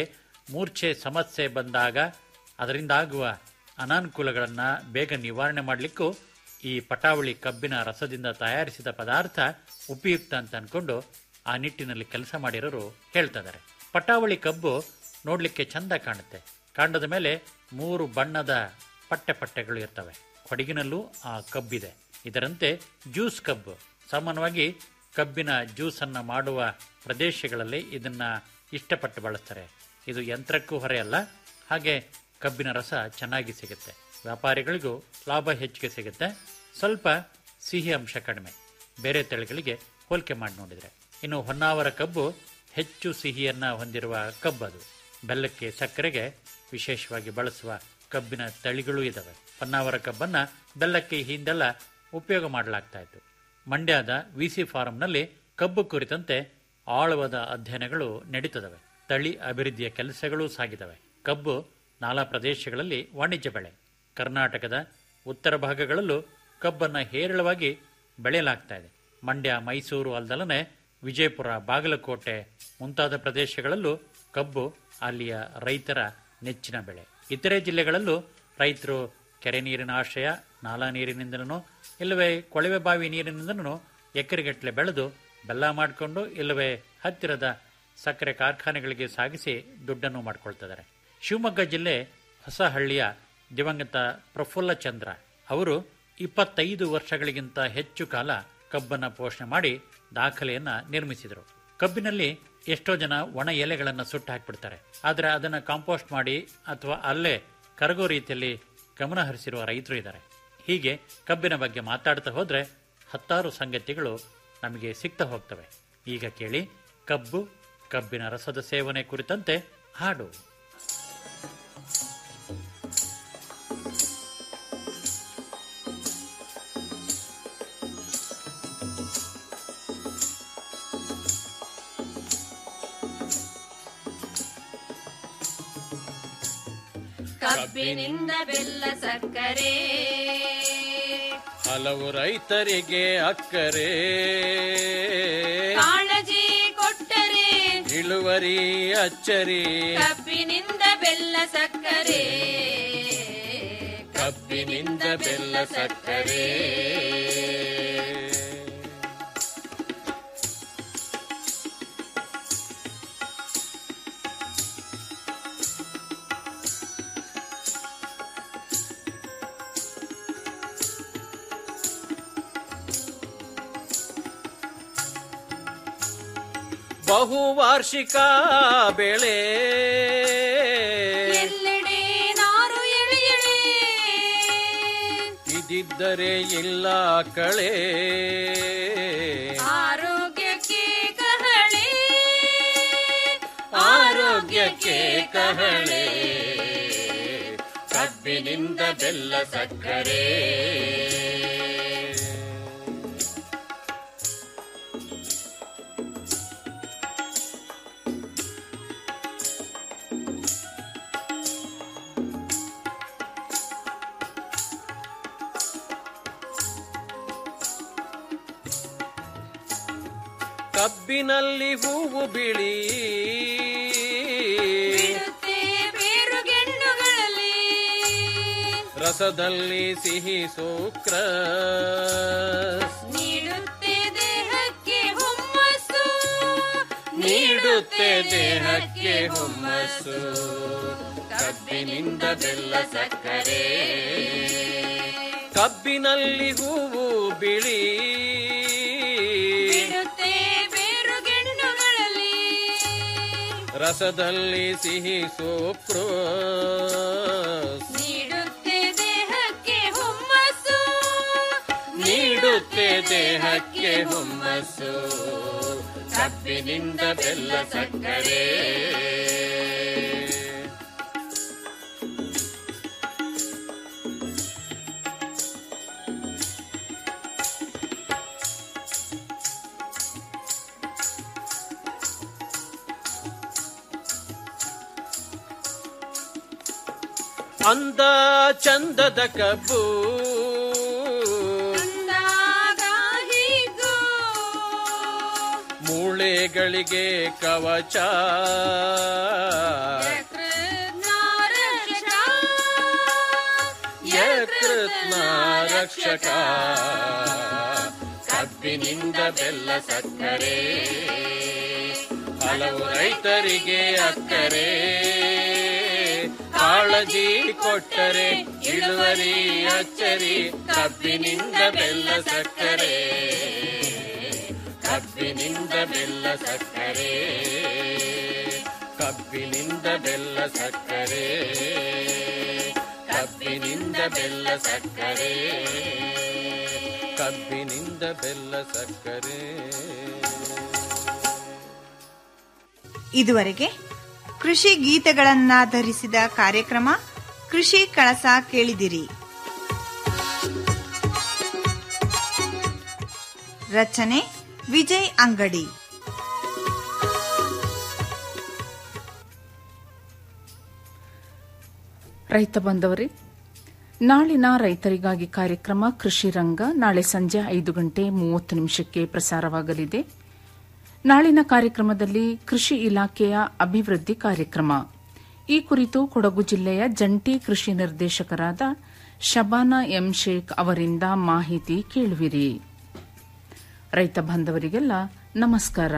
ಮೂರ್ಛೆ ಸಮಸ್ಯೆ ಬಂದಾಗ ಅದರಿಂದಾಗುವ ಅನಾನುಕೂಲಗಳನ್ನ ಬೇಗ ನಿವಾರಣೆ ಮಾಡಲಿಕ್ಕೂ ಈ ಪಟಾವಳಿ ಕಬ್ಬಿನ ರಸದಿಂದ ತಯಾರಿಸಿದ ಪದಾರ್ಥ ಉಪಯುಕ್ತ ಅಂತ ಅನ್ಕೊಂಡು ಆ ನಿಟ್ಟಿನಲ್ಲಿ ಕೆಲಸ ಮಾಡಿರೋರು ಹೇಳ್ತಾ ಇದ್ದಾರೆ ಪಟಾವಳಿ ಕಬ್ಬು ನೋಡ್ಲಿಕ್ಕೆ ಚಂದ ಕಾಣುತ್ತೆ ಕಾಂಡದ ಮೇಲೆ ಮೂರು ಬಣ್ಣದ ಪಟ್ಟೆ ಪಟ್ಟೆಗಳು ಇರ್ತವೆ ಕೊಡಗಿನಲ್ಲೂ ಆ ಕಬ್ಬಿದೆ ಇದರಂತೆ ಜ್ಯೂಸ್ ಕಬ್ಬು ಸಾಮಾನ್ಯವಾಗಿ ಕಬ್ಬಿನ ಜ್ಯೂಸ್ ಅನ್ನ ಮಾಡುವ ಪ್ರದೇಶಗಳಲ್ಲಿ ಇದನ್ನ ಇಷ್ಟಪಟ್ಟು ಬಳಸ್ತಾರೆ ಇದು ಯಂತ್ರಕ್ಕೂ ಹೊರೆಯಲ್ಲ ಹಾಗೆ ಕಬ್ಬಿನ ರಸ ಚೆನ್ನಾಗಿ ಸಿಗುತ್ತೆ ವ್ಯಾಪಾರಿಗಳಿಗೂ ಲಾಭ ಹೆಚ್ಚಿಗೆ ಸಿಗುತ್ತೆ ಸ್ವಲ್ಪ ಸಿಹಿ ಅಂಶ ಕಡಿಮೆ ಬೇರೆ ತಳಿಗಳಿಗೆ ಹೋಲಿಕೆ ಮಾಡಿ ನೋಡಿದ್ರೆ ಇನ್ನು ಹೊನ್ನಾವರ ಕಬ್ಬು ಹೆಚ್ಚು ಸಿಹಿಯನ್ನ ಹೊಂದಿರುವ ಕಬ್ಬದು ಬೆಲ್ಲಕ್ಕೆ ಸಕ್ಕರೆಗೆ ವಿಶೇಷವಾಗಿ ಬಳಸುವ ಕಬ್ಬಿನ ತಳಿಗಳೂ ಇದಾವೆ ಹೊನ್ನಾವರ ಕಬ್ಬನ್ನ ಬೆಲ್ಲಕ್ಕೆ ಈ ಹಿಂದೆಲ್ಲ ಉಪಯೋಗ ಮಾಡಲಾಗ್ತಾ ಇತ್ತು ಮಂಡ್ಯದ ವಿಸಿ ಫಾರಂನಲ್ಲಿ ಕಬ್ಬು ಕುರಿತಂತೆ ಆಳವಾದ ಅಧ್ಯಯನಗಳು ನಡೀತದವೆ ತಳಿ ಅಭಿವೃದ್ಧಿಯ ಕೆಲಸಗಳೂ ಸಾಗಿದವೆ ಕಬ್ಬು ನಾಲಾ ಪ್ರದೇಶಗಳಲ್ಲಿ ವಾಣಿಜ್ಯ ಬೆಳೆ ಕರ್ನಾಟಕದ ಉತ್ತರ ಭಾಗಗಳಲ್ಲೂ ಕಬ್ಬನ್ನ ಹೇರಳವಾಗಿ ಬೆಳೆಯಲಾಗ್ತಾ ಇದೆ ಮಂಡ್ಯ ಮೈಸೂರು ಅಲ್ದಲನೆ ವಿಜಯಪುರ ಬಾಗಲಕೋಟೆ ಮುಂತಾದ ಪ್ರದೇಶಗಳಲ್ಲೂ ಕಬ್ಬು ಅಲ್ಲಿಯ ರೈತರ ನೆಚ್ಚಿನ ಬೆಳೆ ಇತರೆ ಜಿಲ್ಲೆಗಳಲ್ಲೂ ರೈತರು ಕೆರೆ ನೀರಿನ ಆಶ್ರಯ ನಾಲಾ ನೀರಿನಿಂದಲೂ ಇಲ್ಲವೇ ಕೊಳವೆ ಬಾವಿ ನೀರಿನಿಂದಲೂ ಎಕರೆಗಟ್ಟಲೆ ಬೆಳೆದು ಬೆಲ್ಲ ಮಾಡಿಕೊಂಡು ಇಲ್ಲವೇ ಹತ್ತಿರದ ಸಕ್ಕರೆ ಕಾರ್ಖಾನೆಗಳಿಗೆ ಸಾಗಿಸಿ ದುಡ್ಡನ್ನು ಮಾಡ್ಕೊಳ್ತಿದ್ದಾರೆ ಶಿವಮೊಗ್ಗ ಜಿಲ್ಲೆ ಹೊಸಹಳ್ಳಿಯ ದಿವಂಗತ ಪ್ರಫುಲ್ಲ ಚಂದ್ರ ಅವರು ಇಪ್ಪತ್ತೈದು ವರ್ಷಗಳಿಗಿಂತ ಹೆಚ್ಚು ಕಾಲ ಕಬ್ಬನ್ನ ಪೋಷಣೆ ಮಾಡಿ ದಾಖಲೆಯನ್ನ ನಿರ್ಮಿಸಿದರು ಕಬ್ಬಿನಲ್ಲಿ ಎಷ್ಟೋ ಜನ ಒಣ ಎಲೆಗಳನ್ನು ಸುಟ್ಟು ಹಾಕ್ಬಿಡ್ತಾರೆ ಆದರೆ ಅದನ್ನ ಕಾಂಪೋಸ್ಟ್ ಮಾಡಿ ಅಥವಾ ಅಲ್ಲೇ ಕರಗೋ ರೀತಿಯಲ್ಲಿ ಗಮನ ಹರಿಸಿರುವ ರೈತರು ಇದ್ದಾರೆ ಹೀಗೆ ಕಬ್ಬಿನ ಬಗ್ಗೆ ಮಾತಾಡ್ತಾ ಹೋದ್ರೆ ಹತ್ತಾರು ಸಂಗತಿಗಳು ನಮಗೆ ಸಿಗ್ತಾ ಹೋಗ್ತವೆ ಈಗ ಕೇಳಿ ಕಬ್ಬು ಕಬ್ಬಿನ ರಸದ ಸೇವನೆ ಕುರಿತಂತೆ ಹಾಡು ಕಬ್ಬಿನಿಂದ ಬೆಲ್ಲ ಸಕ್ಕರೆ ಹಲವು ರೈತರಿಗೆ ಅಕ್ಕರೆ ಕಾಳಜಿ ಕೊಟ್ಟರೆ ಇಳುವರಿ ಅಚ್ಚರಿ ಕಬ್ಬಿನಿಂದ ಬೆಲ್ಲ ಸಕ್ಕರೆ ಕಬ್ಬಿನಿಂದ ಬೆಲ್ಲ ಸಕ್ಕರೆ ಬಹುವಾರ್ಷಿಕ ಬೆಳೆ ಎಲ್ಲೆಡೆ ನಾರು ಎಳೆ ಎಳೆ ಇದಿದ್ದರೆ ಇಲ್ಲ ಕಳೆ ಆರೋಗ್ಯಕ್ಕೆ ಕಹಳೆ ಆರೋಗ್ಯಕ್ಕೆ ಕಹಳೆ ಕಬ್ಬಿನಿಂದ ಬೆಲ್ಲ ಸಕ್ಕರೆ ಕಬ್ಬಿನಲ್ಲಿ ಹೂವು ಬಿಳಿ ಬಿಡುತ್ತೆ ಬೇರುಗೆಂಡುಗಳಲ್ಲಿ ರಸದಲ್ಲಿ ಸಿಹಿ ಸೂಕ್ರ ನೀಡುತ್ತೆ ದೇಹಕ್ಕೆ ಹುಮ್ಮಸ್ಸು ನೀಡುತ್ತೆ ದೇಹಕ್ಕೆ ಹುಮ್ಮಸ್ಸು ಕಬ್ಬಿನಿಂದ ಬೆಲ್ಲ ಸಕ್ಕರೆ ಕಬ್ಬಿನಲ್ಲಿ ಹೂವು ಬಿಳಿ ಬಿಡುತ್ತೆ ಬೇರುಗೆಂಡುಗಳಲ್ಲಿ ರಸದಲ್ಲಿ ಸಿಹಿ ಸೂಕ್ರು ನೀಡುತ್ತೆ ದೇಹಕ್ಕೆ ಹುಮ್ಮಸ್ಸು ನೀಡುತ್ತೆ ದೇಹಕ್ಕೆ ಹುಮ್ಮಸ್ಸು ಕಬ್ಬಿನಿಂದ ಬೆಲ್ಲ ಸಕ್ಕರೆ ಅಂದ ಚಂದದ ಕಬ್ಬು ಅಂದಾಗ ಹೀಗೂ ಮೂಳೆಗಳಿಗೆ ಕವಚ ಚಕ್ರ ಆತ್ಮ ರಕ್ಷಕ ಕಬ್ಬಿನಿಂದ ಬೆಲ್ಲ ಸಕ್ಕರೆ ಹಲವು ರೈತರಿಗೆ ಅಕ್ಕರೆ ಕಾಳಜಿ ಕೊಟ್ಟರೆ ಇಳುವರಿ ಅಚ್ಚರಿ ಕಬ್ಬಿನಿಂದ ಬೆಲ್ಲ ಸಕ್ಕರೆ ಕಬ್ಬಿನಿಂದ ಬೆಲ್ಲ ಸಕ್ಕರೆ ಕಬ್ಬಿನಿಂದ ಬೆಲ್ಲ ಸಕ್ಕರೆ ಕಬ್ಬಿನಿಂದ ಬೆಲ್ಲ ಸಕ್ಕರೆ ಕಬ್ಬಿನಿಂದ ಬೆಲ್ಲ ಸಕ್ಕರೆ ಇದುವರೆಗೆ ಕೃಷಿ ಗೀತೆಗಳನ್ನಾಧರಿಸಿದ ಕಾರ್ಯಕ್ರಮ ಕೃಷಿ ಕಳಸ ಕೇಳಿದಿರಿ ರಚನೆ ವಿಜಯ್ ಅಂಗಡಿ ರೈತ ಬಂದವರೇ ನಾಳಿನ ರೈತರಿಗಾಗಿ ಕಾರ್ಯಕ್ರಮ ಕೃಷಿ ರಂಗ ನಾಳೆ ಸಂಜೆ ಐದು ಗಂಟೆ ಮೂವತ್ತು ನಿಮಿಷಕ್ಕೆ ಪ್ರಸಾರವಾಗಲಿದೆ ನಾಳಿನ ಕಾರ್ಯಕ್ರಮದಲ್ಲಿ ಕೃಷಿ ಇಲಾಖೆಯ ಅಭಿವೃದ್ಧಿ ಕಾರ್ಯಕ್ರಮ ಈ ಕುರಿತು ಕೊಡಗು ಜಿಲ್ಲೆಯ ಜಂಟಿ ಕೃಷಿ ನಿರ್ದೇಶಕರಾದ ಶಬಾನಾ ಎಂ ಶೇಖ್ ಅವರಿಂದ ಮಾಹಿತಿ ಕೇಳುವಿರಿ ರೈತ ಬಾಂಧವರಿಗೆಲ್ಲ ನಮಸ್ಕಾರ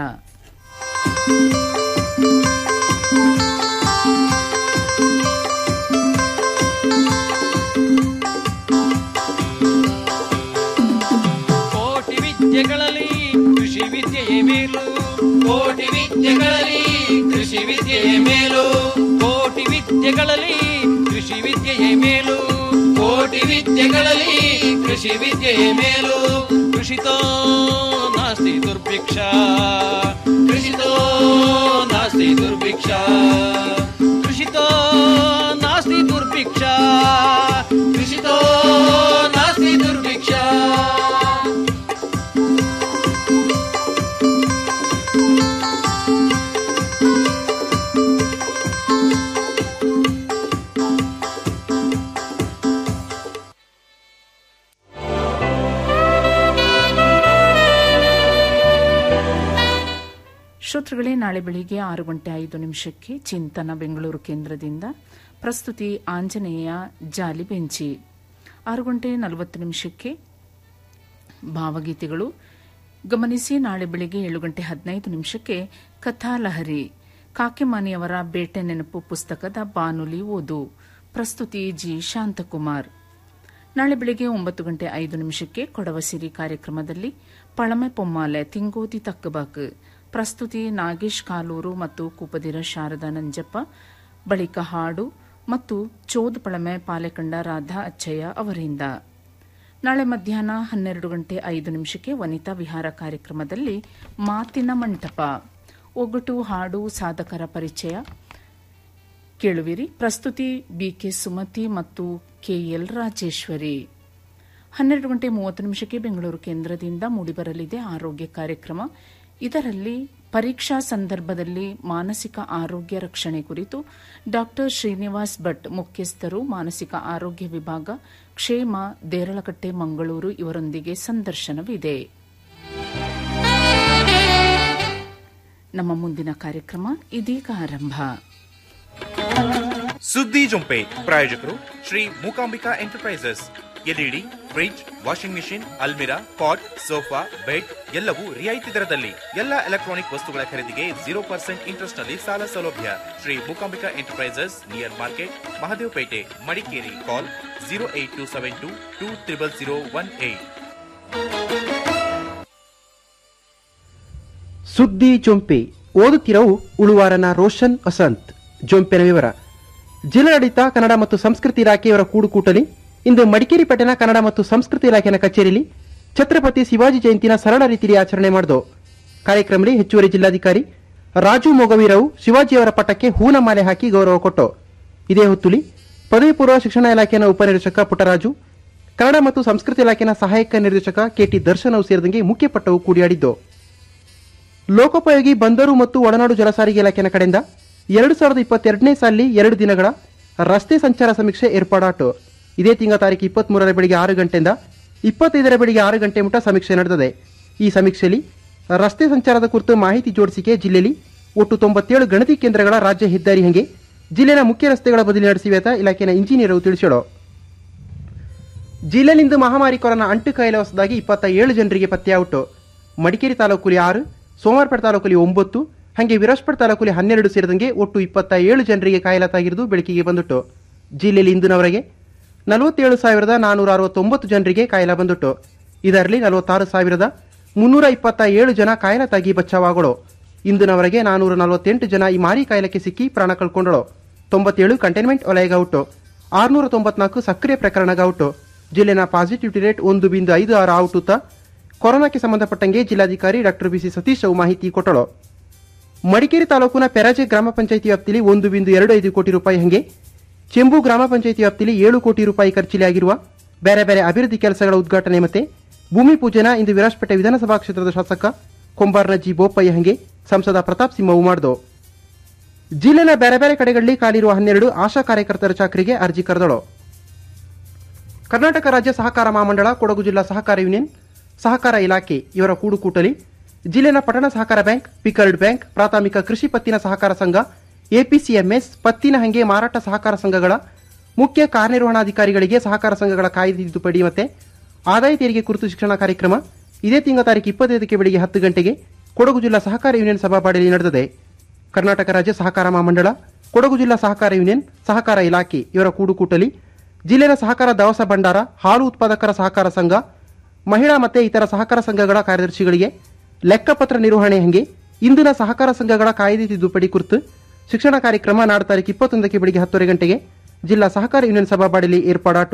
ಕೋಟಿ ವಿದ್ಯೆಗಳಲ್ಲಿ ಕೃಷಿ ವಿದ್ಯೆಯೇ ಮೇಲು ಕೋಟಿ ವಿದ್ಯೆಗಳಲ್ಲಿ ಕೃಷಿ ವಿದ್ಯೆಯೇ ಮೇಲು ಕೋಟಿ ವಿದ್ಯೆಗಳಲ್ಲಿ ಕೃಷಿ ವಿದ್ಯೆಯೇ ಮೇಲು ಕೋಟಿ ವಿದ್ಯೆಗಳಲ್ಲಿ ಕೃಷಿ ವಿದ್ಯೆಯೇ ಮೇಲು ಕೃಷಿತೋ ನಾಸ್ತಿ ದುರ್ಭಿಕ್ಷ ಕೃಷಿತೋ ನಾಸ್ತಿ ದುರ್ಭಿಕ್ಷ ಕೃಷಿತೋ ನಾಸ್ತಿ ದುರ್ಭಿಕ್ಷ ಕೃಷಿತೋ ನಾಸ್ತಿ ದುರ್ಭಿಕ್ಷ ಶ್ರೋತೃಗಳೇ ನಾಳೆ ಬೆಳಿಗ್ಗೆ ಆರು ಗಂಟೆ ಐದು ನಿಮಿಷಕ್ಕೆ ಚಿಂತನ ಬೆಂಗಳೂರು ಕೇಂದ್ರದಿಂದ ಪ್ರಸ್ತುತಿ ಆಂಜನೇಯ ಜಾಲಿ ಬೆಂಚಿ ಆರು ಗಂಟೆ ನಲವತ್ತು ನಿಮಿಷಕ್ಕೆ ಭಾವಗೀತೆಗಳು ಗಮನಿಸಿ ನಾಳೆ ಬೆಳಿಗ್ಗೆ ಏಳು ಗಂಟೆ ಹದಿನೈದು ನಿಮಿಷಕ್ಕೆ ಕಥಾಲಹರಿ ಕಾಕೆಮಾನಿಯವರ ಬೇಟೆ ನೆನಪು ಪುಸ್ತಕದ ಬಾನುಲಿ ಓದು ಪ್ರಸ್ತುತಿ ಜಿ ಶಾಂತಕುಮಾರ್ ನಾಳೆ ಬೆಳಿಗ್ಗೆ ಒಂಬತ್ತು ಗಂಟೆ ಐದು ನಿಮಿಷಕ್ಕೆ ಕೊಡವಸಿರಿ ಕಾರ್ಯಕ್ರಮದಲ್ಲಿ ಪಳಮೆ ಪೊಮ್ಮಾಲೆ ತಿಂಗೋದಿ ತಕ್ಕಬಾಕ್ ಪ್ರಸ್ತುತಿ ನಾಗೇಶ್ ಕಾಲೂರು ಮತ್ತು ಕೂಪದಿರ ಶಾರದಾ ನಂಜಪ್ಪ ಬಳಿಕ ಹಾಡು ಮತ್ತು ಚೋದ್ ಪಳಮೆ ಪಾಲೆಕಂಡ ರಾಧಾ ಅಚ್ಚಯ್ಯ ಅವರಿಂದ ನಾಳೆ ಮಧ್ಯಾಹ್ನ ಹನ್ನೆರಡು ಗಂಟೆ ಐದು ನಿಮಿಷಕ್ಕೆ ವನಿತಾ ವಿಹಾರ ಕಾರ್ಯಕ್ರಮದಲ್ಲಿ ಮಾತಿನ ಮಂಟಪ ಒಗಟು ಹಾಡು ಸಾಧಕರ ಪರಿಚಯ ಕೇಳುವಿರಿ ಪ್ರಸ್ತುತಿ ಬಿಕೆ ಸುಮತಿ ಮತ್ತು ಕೆಎಲ್ ರಾಜೇಶ್ವರಿ ಹನ್ನೆರಡು ಗಂಟೆ ಮೂವತ್ತು ನಿಮಿಷಕ್ಕೆ ಬೆಂಗಳೂರು ಕೇಂದ್ರದಿಂದ ಮೂಡಿಬರಲಿದೆ ಆರೋಗ್ಯ ಕಾರ್ಯಕ್ರಮ ಇದರಲ್ಲಿ ಪರೀಕ್ಷಾ ಸಂದರ್ಭದಲ್ಲಿ ಮಾನಸಿಕ ಆರೋಗ್ಯ ರಕ್ಷಣೆ ಕುರಿತು ಡಾ ಶ್ರೀನಿವಾಸ್ ಭಟ್ ಮುಖ್ಯಸ್ಥರು ಮಾನಸಿಕ ಆರೋಗ್ಯ ವಿಭಾಗ ಕ್ಷೇಮ ದೇರಳಕಟ್ಟೆ ಮಂಗಳೂರು ಇವರೊಂದಿಗೆ ಸಂದರ್ಶನವಿದೆ ನಮ್ಮ ಮುಂದಿನ ಕಾರ್ಯಕ್ರಮ ಇದೀಗ ಆರಂಭ ಸುದ್ದಿ ಜೊಂಪೆ ಪ್ರಾಯೋಜಕರು Shri Mookambika enterprises LED fridge washing machine ಅಲ್ಮಿರಾ ಪಾಟ್ ಸೋಫಾ ಬೆಡ್ ಎಲ್ಲವೂ ರಿಯಾಯಿತಿ ದರದಲ್ಲಿ ಎಲ್ಲ ಎಲೆಕ್ಟ್ರಾನಿಕ್ ವಸ್ತುಗಳ ಖರೀದಿಗೆ ಜೀರೋ ಪರ್ಸೆಂಟ್ ಇಂಟ್ರೆಸ್ಟ್ ನಲ್ಲಿ ಸಾಲ ಸೌಲಭ್ಯ Shri Mookambika enterprises near market Mahadevapete Madikeri call zero eight two seven two two triple zero one eight ಸುದ್ದಿ ಜೊಂಪೆ ಓದುತ್ತಿರವು ಉಳುವಾರನ ರೋಷನ್ ವಸಂತ್ ಜೊಂಪೆನ ವಿವರ ಜಿಲ್ಲಾಡಳಿತ ಕನ್ನಡ ಮತ್ತು ಸಂಸ್ಕೃತಿ ಇಲಾಖೆಯವರ ಕೂಡುಕೂಟಲಿ ಇಂದು ಮಡಿಕೇರಿ ಪಟ್ಟಣ ಕನ್ನಡ ಮತ್ತು ಸಂಸ್ಕೃತಿ ಇಲಾಖೆಯ ಕಚೇರಿಯಲ್ಲಿ ಛತ್ರಪತಿ ಶಿವಾಜಿ ಜಯಂತಿನ ಸರಳ ರೀತಿಯಲ್ಲಿ ಆಚರಣೆ ಮಾಡಿದು ಕಾರ್ಯಕ್ರಮದಲ್ಲಿ ಹೆಚ್ಚುವರಿ ಜಿಲ್ಲಾಧಿಕಾರಿ ರಾಜು ಮೊಗವೀರವು ಶಿವಾಜಿಯವರ ಪಟ್ಟಕ್ಕೆ ಹೂನ ಮಾಲೆ ಹಾಕಿ ಗೌರವ ಕೊಟ್ಟು ಇದೇ ಹೊತ್ತುಲಿ ಪದವಿ ಪೂರ್ವ ಶಿಕ್ಷಣ ಇಲಾಖೆಯ ಉಪನಿರ್ದೇಶಕ ಪುಟ್ಟರಾಜು ಕನ್ನಡ ಮತ್ತು ಸಂಸ್ಕೃತಿ ಇಲಾಖೆಯ ಸಹಾಯಕ ನಿರ್ದೇಶಕ ಕೆಟಿ ದರ್ಶನ್ ಅವು ಸೇರಿದಂಗೆ ಮುಖ್ಯ ಪಟ್ಟವು ಕೂಡಿಯಾಡಿದ್ದು ಲೋಕೋಪಯೋಗಿ ಬಂದರು ಮತ್ತು ಒಳನಾಡು ಜಲಸಾರಿಗೆ ಇಲಾಖೆಯ ಕಡೆಯಿಂದ ಎರಡು ಸಾವಿರದ ಇಪ್ಪತ್ತೆರಡನೇ ಸಾಲಿ ಎರಡು ದಿನಗಳ ರಸ್ತೆ ಸಂಚಾರ ಸಮೀಕ್ಷೆ ಏರ್ಪಾಡಾಟು ಇದೇ ತಿಂಗಳ ತಾರೀಕು ಇಪ್ಪತ್ಮೂರರ ಬೆಳಿಗ್ಗೆ ಆರು ಗಂಟೆಯಿಂದ ಇಪ್ಪತ್ತೈದರ ಬೆಳಿಗ್ಗೆ ಆರು ಗಂಟೆ ಮುಟ ಸಮೀಕ್ಷೆ ನಡೆದಿದೆ ಈ ಸಮೀಕ್ಷೆಯಲ್ಲಿ ರಸ್ತೆ ಸಂಚಾರದ ಕುರಿತು ಮಾಹಿತಿ ಜೋಡಿಸಿಕೆ ಜಿಲ್ಲೆಯಲ್ಲಿ ಒಟ್ಟು ತೊಂಬತ್ತೇಳು ಗಣತಿ ಕೇಂದ್ರಗಳ ರಾಜ್ಯ ಹೆದ್ದಾರಿ ಹಂಗೆ ಜಿಲ್ಲೆಯ ಮುಖ್ಯ ರಸ್ತೆಗಳ ಬದಲಿ ನಡೆಸಿವೆ ಅಂತ ಇಲಾಖೆಯ ಇಂಜಿನಿಯರ್ ತಿಳಿಸಿದರು ಜಿಲ್ಲೆಲಿಂದು ಮಹಾಮಾರಿ ಕೊರೋನಾ ಅಂಟು ಕಾಯಿಲೆ ಹೊಸದಾಗಿ ಇಪ್ಪತ್ತ ಏಳು ಜನರಿಗೆ ಪತ್ತೆಯಾಯಿತು ಮಡಿಕೇರಿ ತಾಲೂಕಲ್ಲಿ ಆರು ಸೋಮವಾರಪೇಟೆ ತಾಲೂಕಲ್ಲಿ ಒಂಬತ್ತು ಹಾಗೆ ವಿರಾಜಪೇಟೆ ತಾಲೂಕಲ್ಲಿ ಹನ್ನೆರಡು ಸೇರಿದಂಗೆ ಒಟ್ಟು ಇಪ್ಪತ್ತ ಏಳು ಜನರಿಗೆ ಕಾಯಿಲೆ ತಾಗಿರುವುದು ಬೆಳಕಿಗೆ ಬಂದುಟ್ಟು ಜಿಲ್ಲೆಯಲ್ಲಿ ಇಂದಿನವರೆಗೆ ನಲವತ್ತೇಳು ಸಾವಿರದ ನಾನೂರ ಅರವತ್ತೊಂಬತ್ತು ಜನರಿಗೆ ಕಾಯಿಲೆ ಬಂದುಟ್ಟು ಇದರಲ್ಲಿ ನಲವತ್ತಾರು ಸಾವಿರದ ಮುನ್ನೂರ ಇಪ್ಪತ್ತ ಏಳು ಜನ ಕಾಯಿಲೆ ತಾಗಿ ಬಚಾವಾಗಳು ಇಂದಿನವರೆಗೆ ನಾನೂರ ನಲವತ್ತೆಂಟು ಜನ ಈ ಮಾರಿ ಕಾಯಿಲೆಗೆ ಸಿಕ್ಕಿ ಪ್ರಾಣ ಕಳ್ಕೊಂಡಳು ತೊಂಬತ್ತೇಳು ಕಂಟೈನ್ಮೆಂಟ್ ವಲಯಗಾವುಟು ಆರುನೂರ ತೊಂಬತ್ನಾಲ್ಕು ಸಕ್ರಿಯ ಪ್ರಕರಣಗಾವುಟು ಜಿಲ್ಲೆನ ಪಾಸಿಟಿವಿಟಿ ರೇಟ್ ಒಂದು ಬಿಂದು ಐದು ಆರು ಔಟುತ್ತ ಕೊರೋನಾಕ್ಕೆ ಸಂಬಂಧಪಟ್ಟಂಗೆ ಜಿಲ್ಲಾಧಿಕಾರಿ ಡಾಕ್ಟರ್ ಬಿಸಿ ಸತೀಶ್ ಅವು ಮಾಹಿತಿ ಕೊಟ್ಟಳು ಮಡಿಕೇರಿ ತಾಲೂಕಿನ ಪೆರಾಜೆ ಗ್ರಾಮ ಪಂಚಾಯಿತಿ ವ್ಯಾಪ್ತಿಯಲ್ಲಿ ಒಂದು ಬಿಂದು ಎರಡು ಐದು ಕೋಟಿ ರೂಪಾಯಿ ಹಂಗೆ ಚೆಂಬು ಗ್ರಾಮ ಪಂಚಾಯಿತಿ ವ್ಯಾಪ್ತಿಯಲ್ಲಿ ಏಳು ಕೋಟಿ ರೂಪಾಯಿ ಖರ್ಚಿಲಿ ಆಗಿರುವ ಬೇರೆ ಬೇರೆ ಅಭಿವೃದ್ಧಿ ಕೆಲಸಗಳ ಉದ್ಘಾಟನೆ ಮತ್ತೆ ಭೂಮಿ ಪೂಜೆನ ಇಂದು ವಿರಾಜಪೇಟೆ ವಿಧಾನಸಭಾ ಕ್ಷೇತ್ರದ ಶಾಸಕ ಕೊಂಬಾರ್ನ ಜಿ ಬೋಪಯ್ಯ ಹಂಗೆ ಸಂಸದ ಪ್ರತಾಪ್ ಸಿಂಹವು ಮಾಡಿದವು ಜಿಲ್ಲೆನ ಬೇರೆ ಬೇರೆ ಕಡೆಗಳಲ್ಲಿ ಕಾಲಿರುವ ಹನ್ನೆರಡು ಆಶಾ ಕಾರ್ಯಕರ್ತರ ಚಾಕರಿಗೆ ಅರ್ಜಿ ಕರೆದಳು ಕರ್ನಾಟಕ ರಾಜ್ಯ ಸಹಕಾರ ಮಹಾಮಂಡಳ ಕೊಡಗು ಜಿಲ್ಲಾ ಸಹಕಾರ ಯೂನಿಯನ್ ಸಹಕಾರ ಇಲಾಖೆ ಇವರ ಕೂಡುಕೂಟಲಿ ಜಿಲ್ಲೆನ ಪಟ್ಟಣ ಸಹಕಾರ ಬ್ಯಾಂಕ್ ಪಿಕರ್ಡ್ ಬ್ಯಾಂಕ್ ಪ್ರಾಥಮಿಕ ಕೃಷಿ ಪತ್ತಿನ ಸಹಕಾರ ಸಂಘ ಎಪಿಸಿಎಂಎಸ್ ಪತ್ತಿನ ಹಂಗೆ ಮಾರಾಟ ಸಹಕಾರ ಸಂಘಗಳ ಮುಖ್ಯ ಕಾರ್ಯನಿರ್ವಹಣಾಧಿಕಾರಿಗಳಿಗೆ ಸಹಕಾರ ಸಂಘಗಳ ಕಾಯ್ದೆ ತಿದ್ದುಪಡಿ ಮತ್ತೆ ಆದಾಯ ತೆರಿಗೆ ಕುರಿತು ಶಿಕ್ಷಣ ಕಾರ್ಯಕ್ರಮ ಇದೇ ತಿಂಗಳ ತಾರೀಕು ಇಪ್ಪತ್ತೈದಕ್ಕೆ ಬೆಳಿಗ್ಗೆ ಹತ್ತು ಗಂಟೆಗೆ ಕೊಡಗು ಜಿಲ್ಲಾ ಸಹಕಾರ ಯೂನಿಯನ್ ಸಭಾಪಾಡಿಯಲ್ಲಿ ನಡೆದಿದೆ ಕರ್ನಾಟಕ ರಾಜ್ಯ ಸಹಕಾರ ಮಹಾಮಂಡಳ ಕೊಡಗು ಜಿಲ್ಲಾ ಸಹಕಾರ ಯೂನಿಯನ್ ಸಹಕಾರ ಇಲಾಖೆ ಇವರ ಕೂಡುಕೂಟಲಿ ಜಿಲ್ಲೆಯ ಸಹಕಾರ ದವಸ ಭಂಡಾರ ಹಾಲು ಉತ್ಪಾದಕರ ಸಹಕಾರ ಸಂಘ ಮಹಿಳಾ ಮತ್ತೆ ಇತರ ಸಹಕಾರ ಸಂಘಗಳ ಕಾರ್ಯದರ್ಶಿಗಳಿಗೆ ಲೆಕ್ಕಪತ್ರ ನಿರ್ವಹಣೆ ಹಂಗೆ ಇಂದಿನ ಸಹಕಾರ ಸಂಘಗಳ ಕಾಯ್ದೆ ತಿದ್ದುಪಡಿ ಕುರಿತು ಶಿಕ್ಷಣ ಕಾರ್ಯಕ್ರಮ ನಾಡು ತಾರೀಕು ಇಪ್ಪತ್ತೊಂದಕ್ಕೆ ಬೆಳಿಗ್ಗೆ ಹತ್ತುವರೆ ಗಂಟೆಗೆ ಜಿಲ್ಲಾ ಸಹಕಾರ ಯೂನಿಯನ್ ಸಭಾಪಾಡಿಯಲ್ಲಿ ಏರ್ಪಾಡಾಟು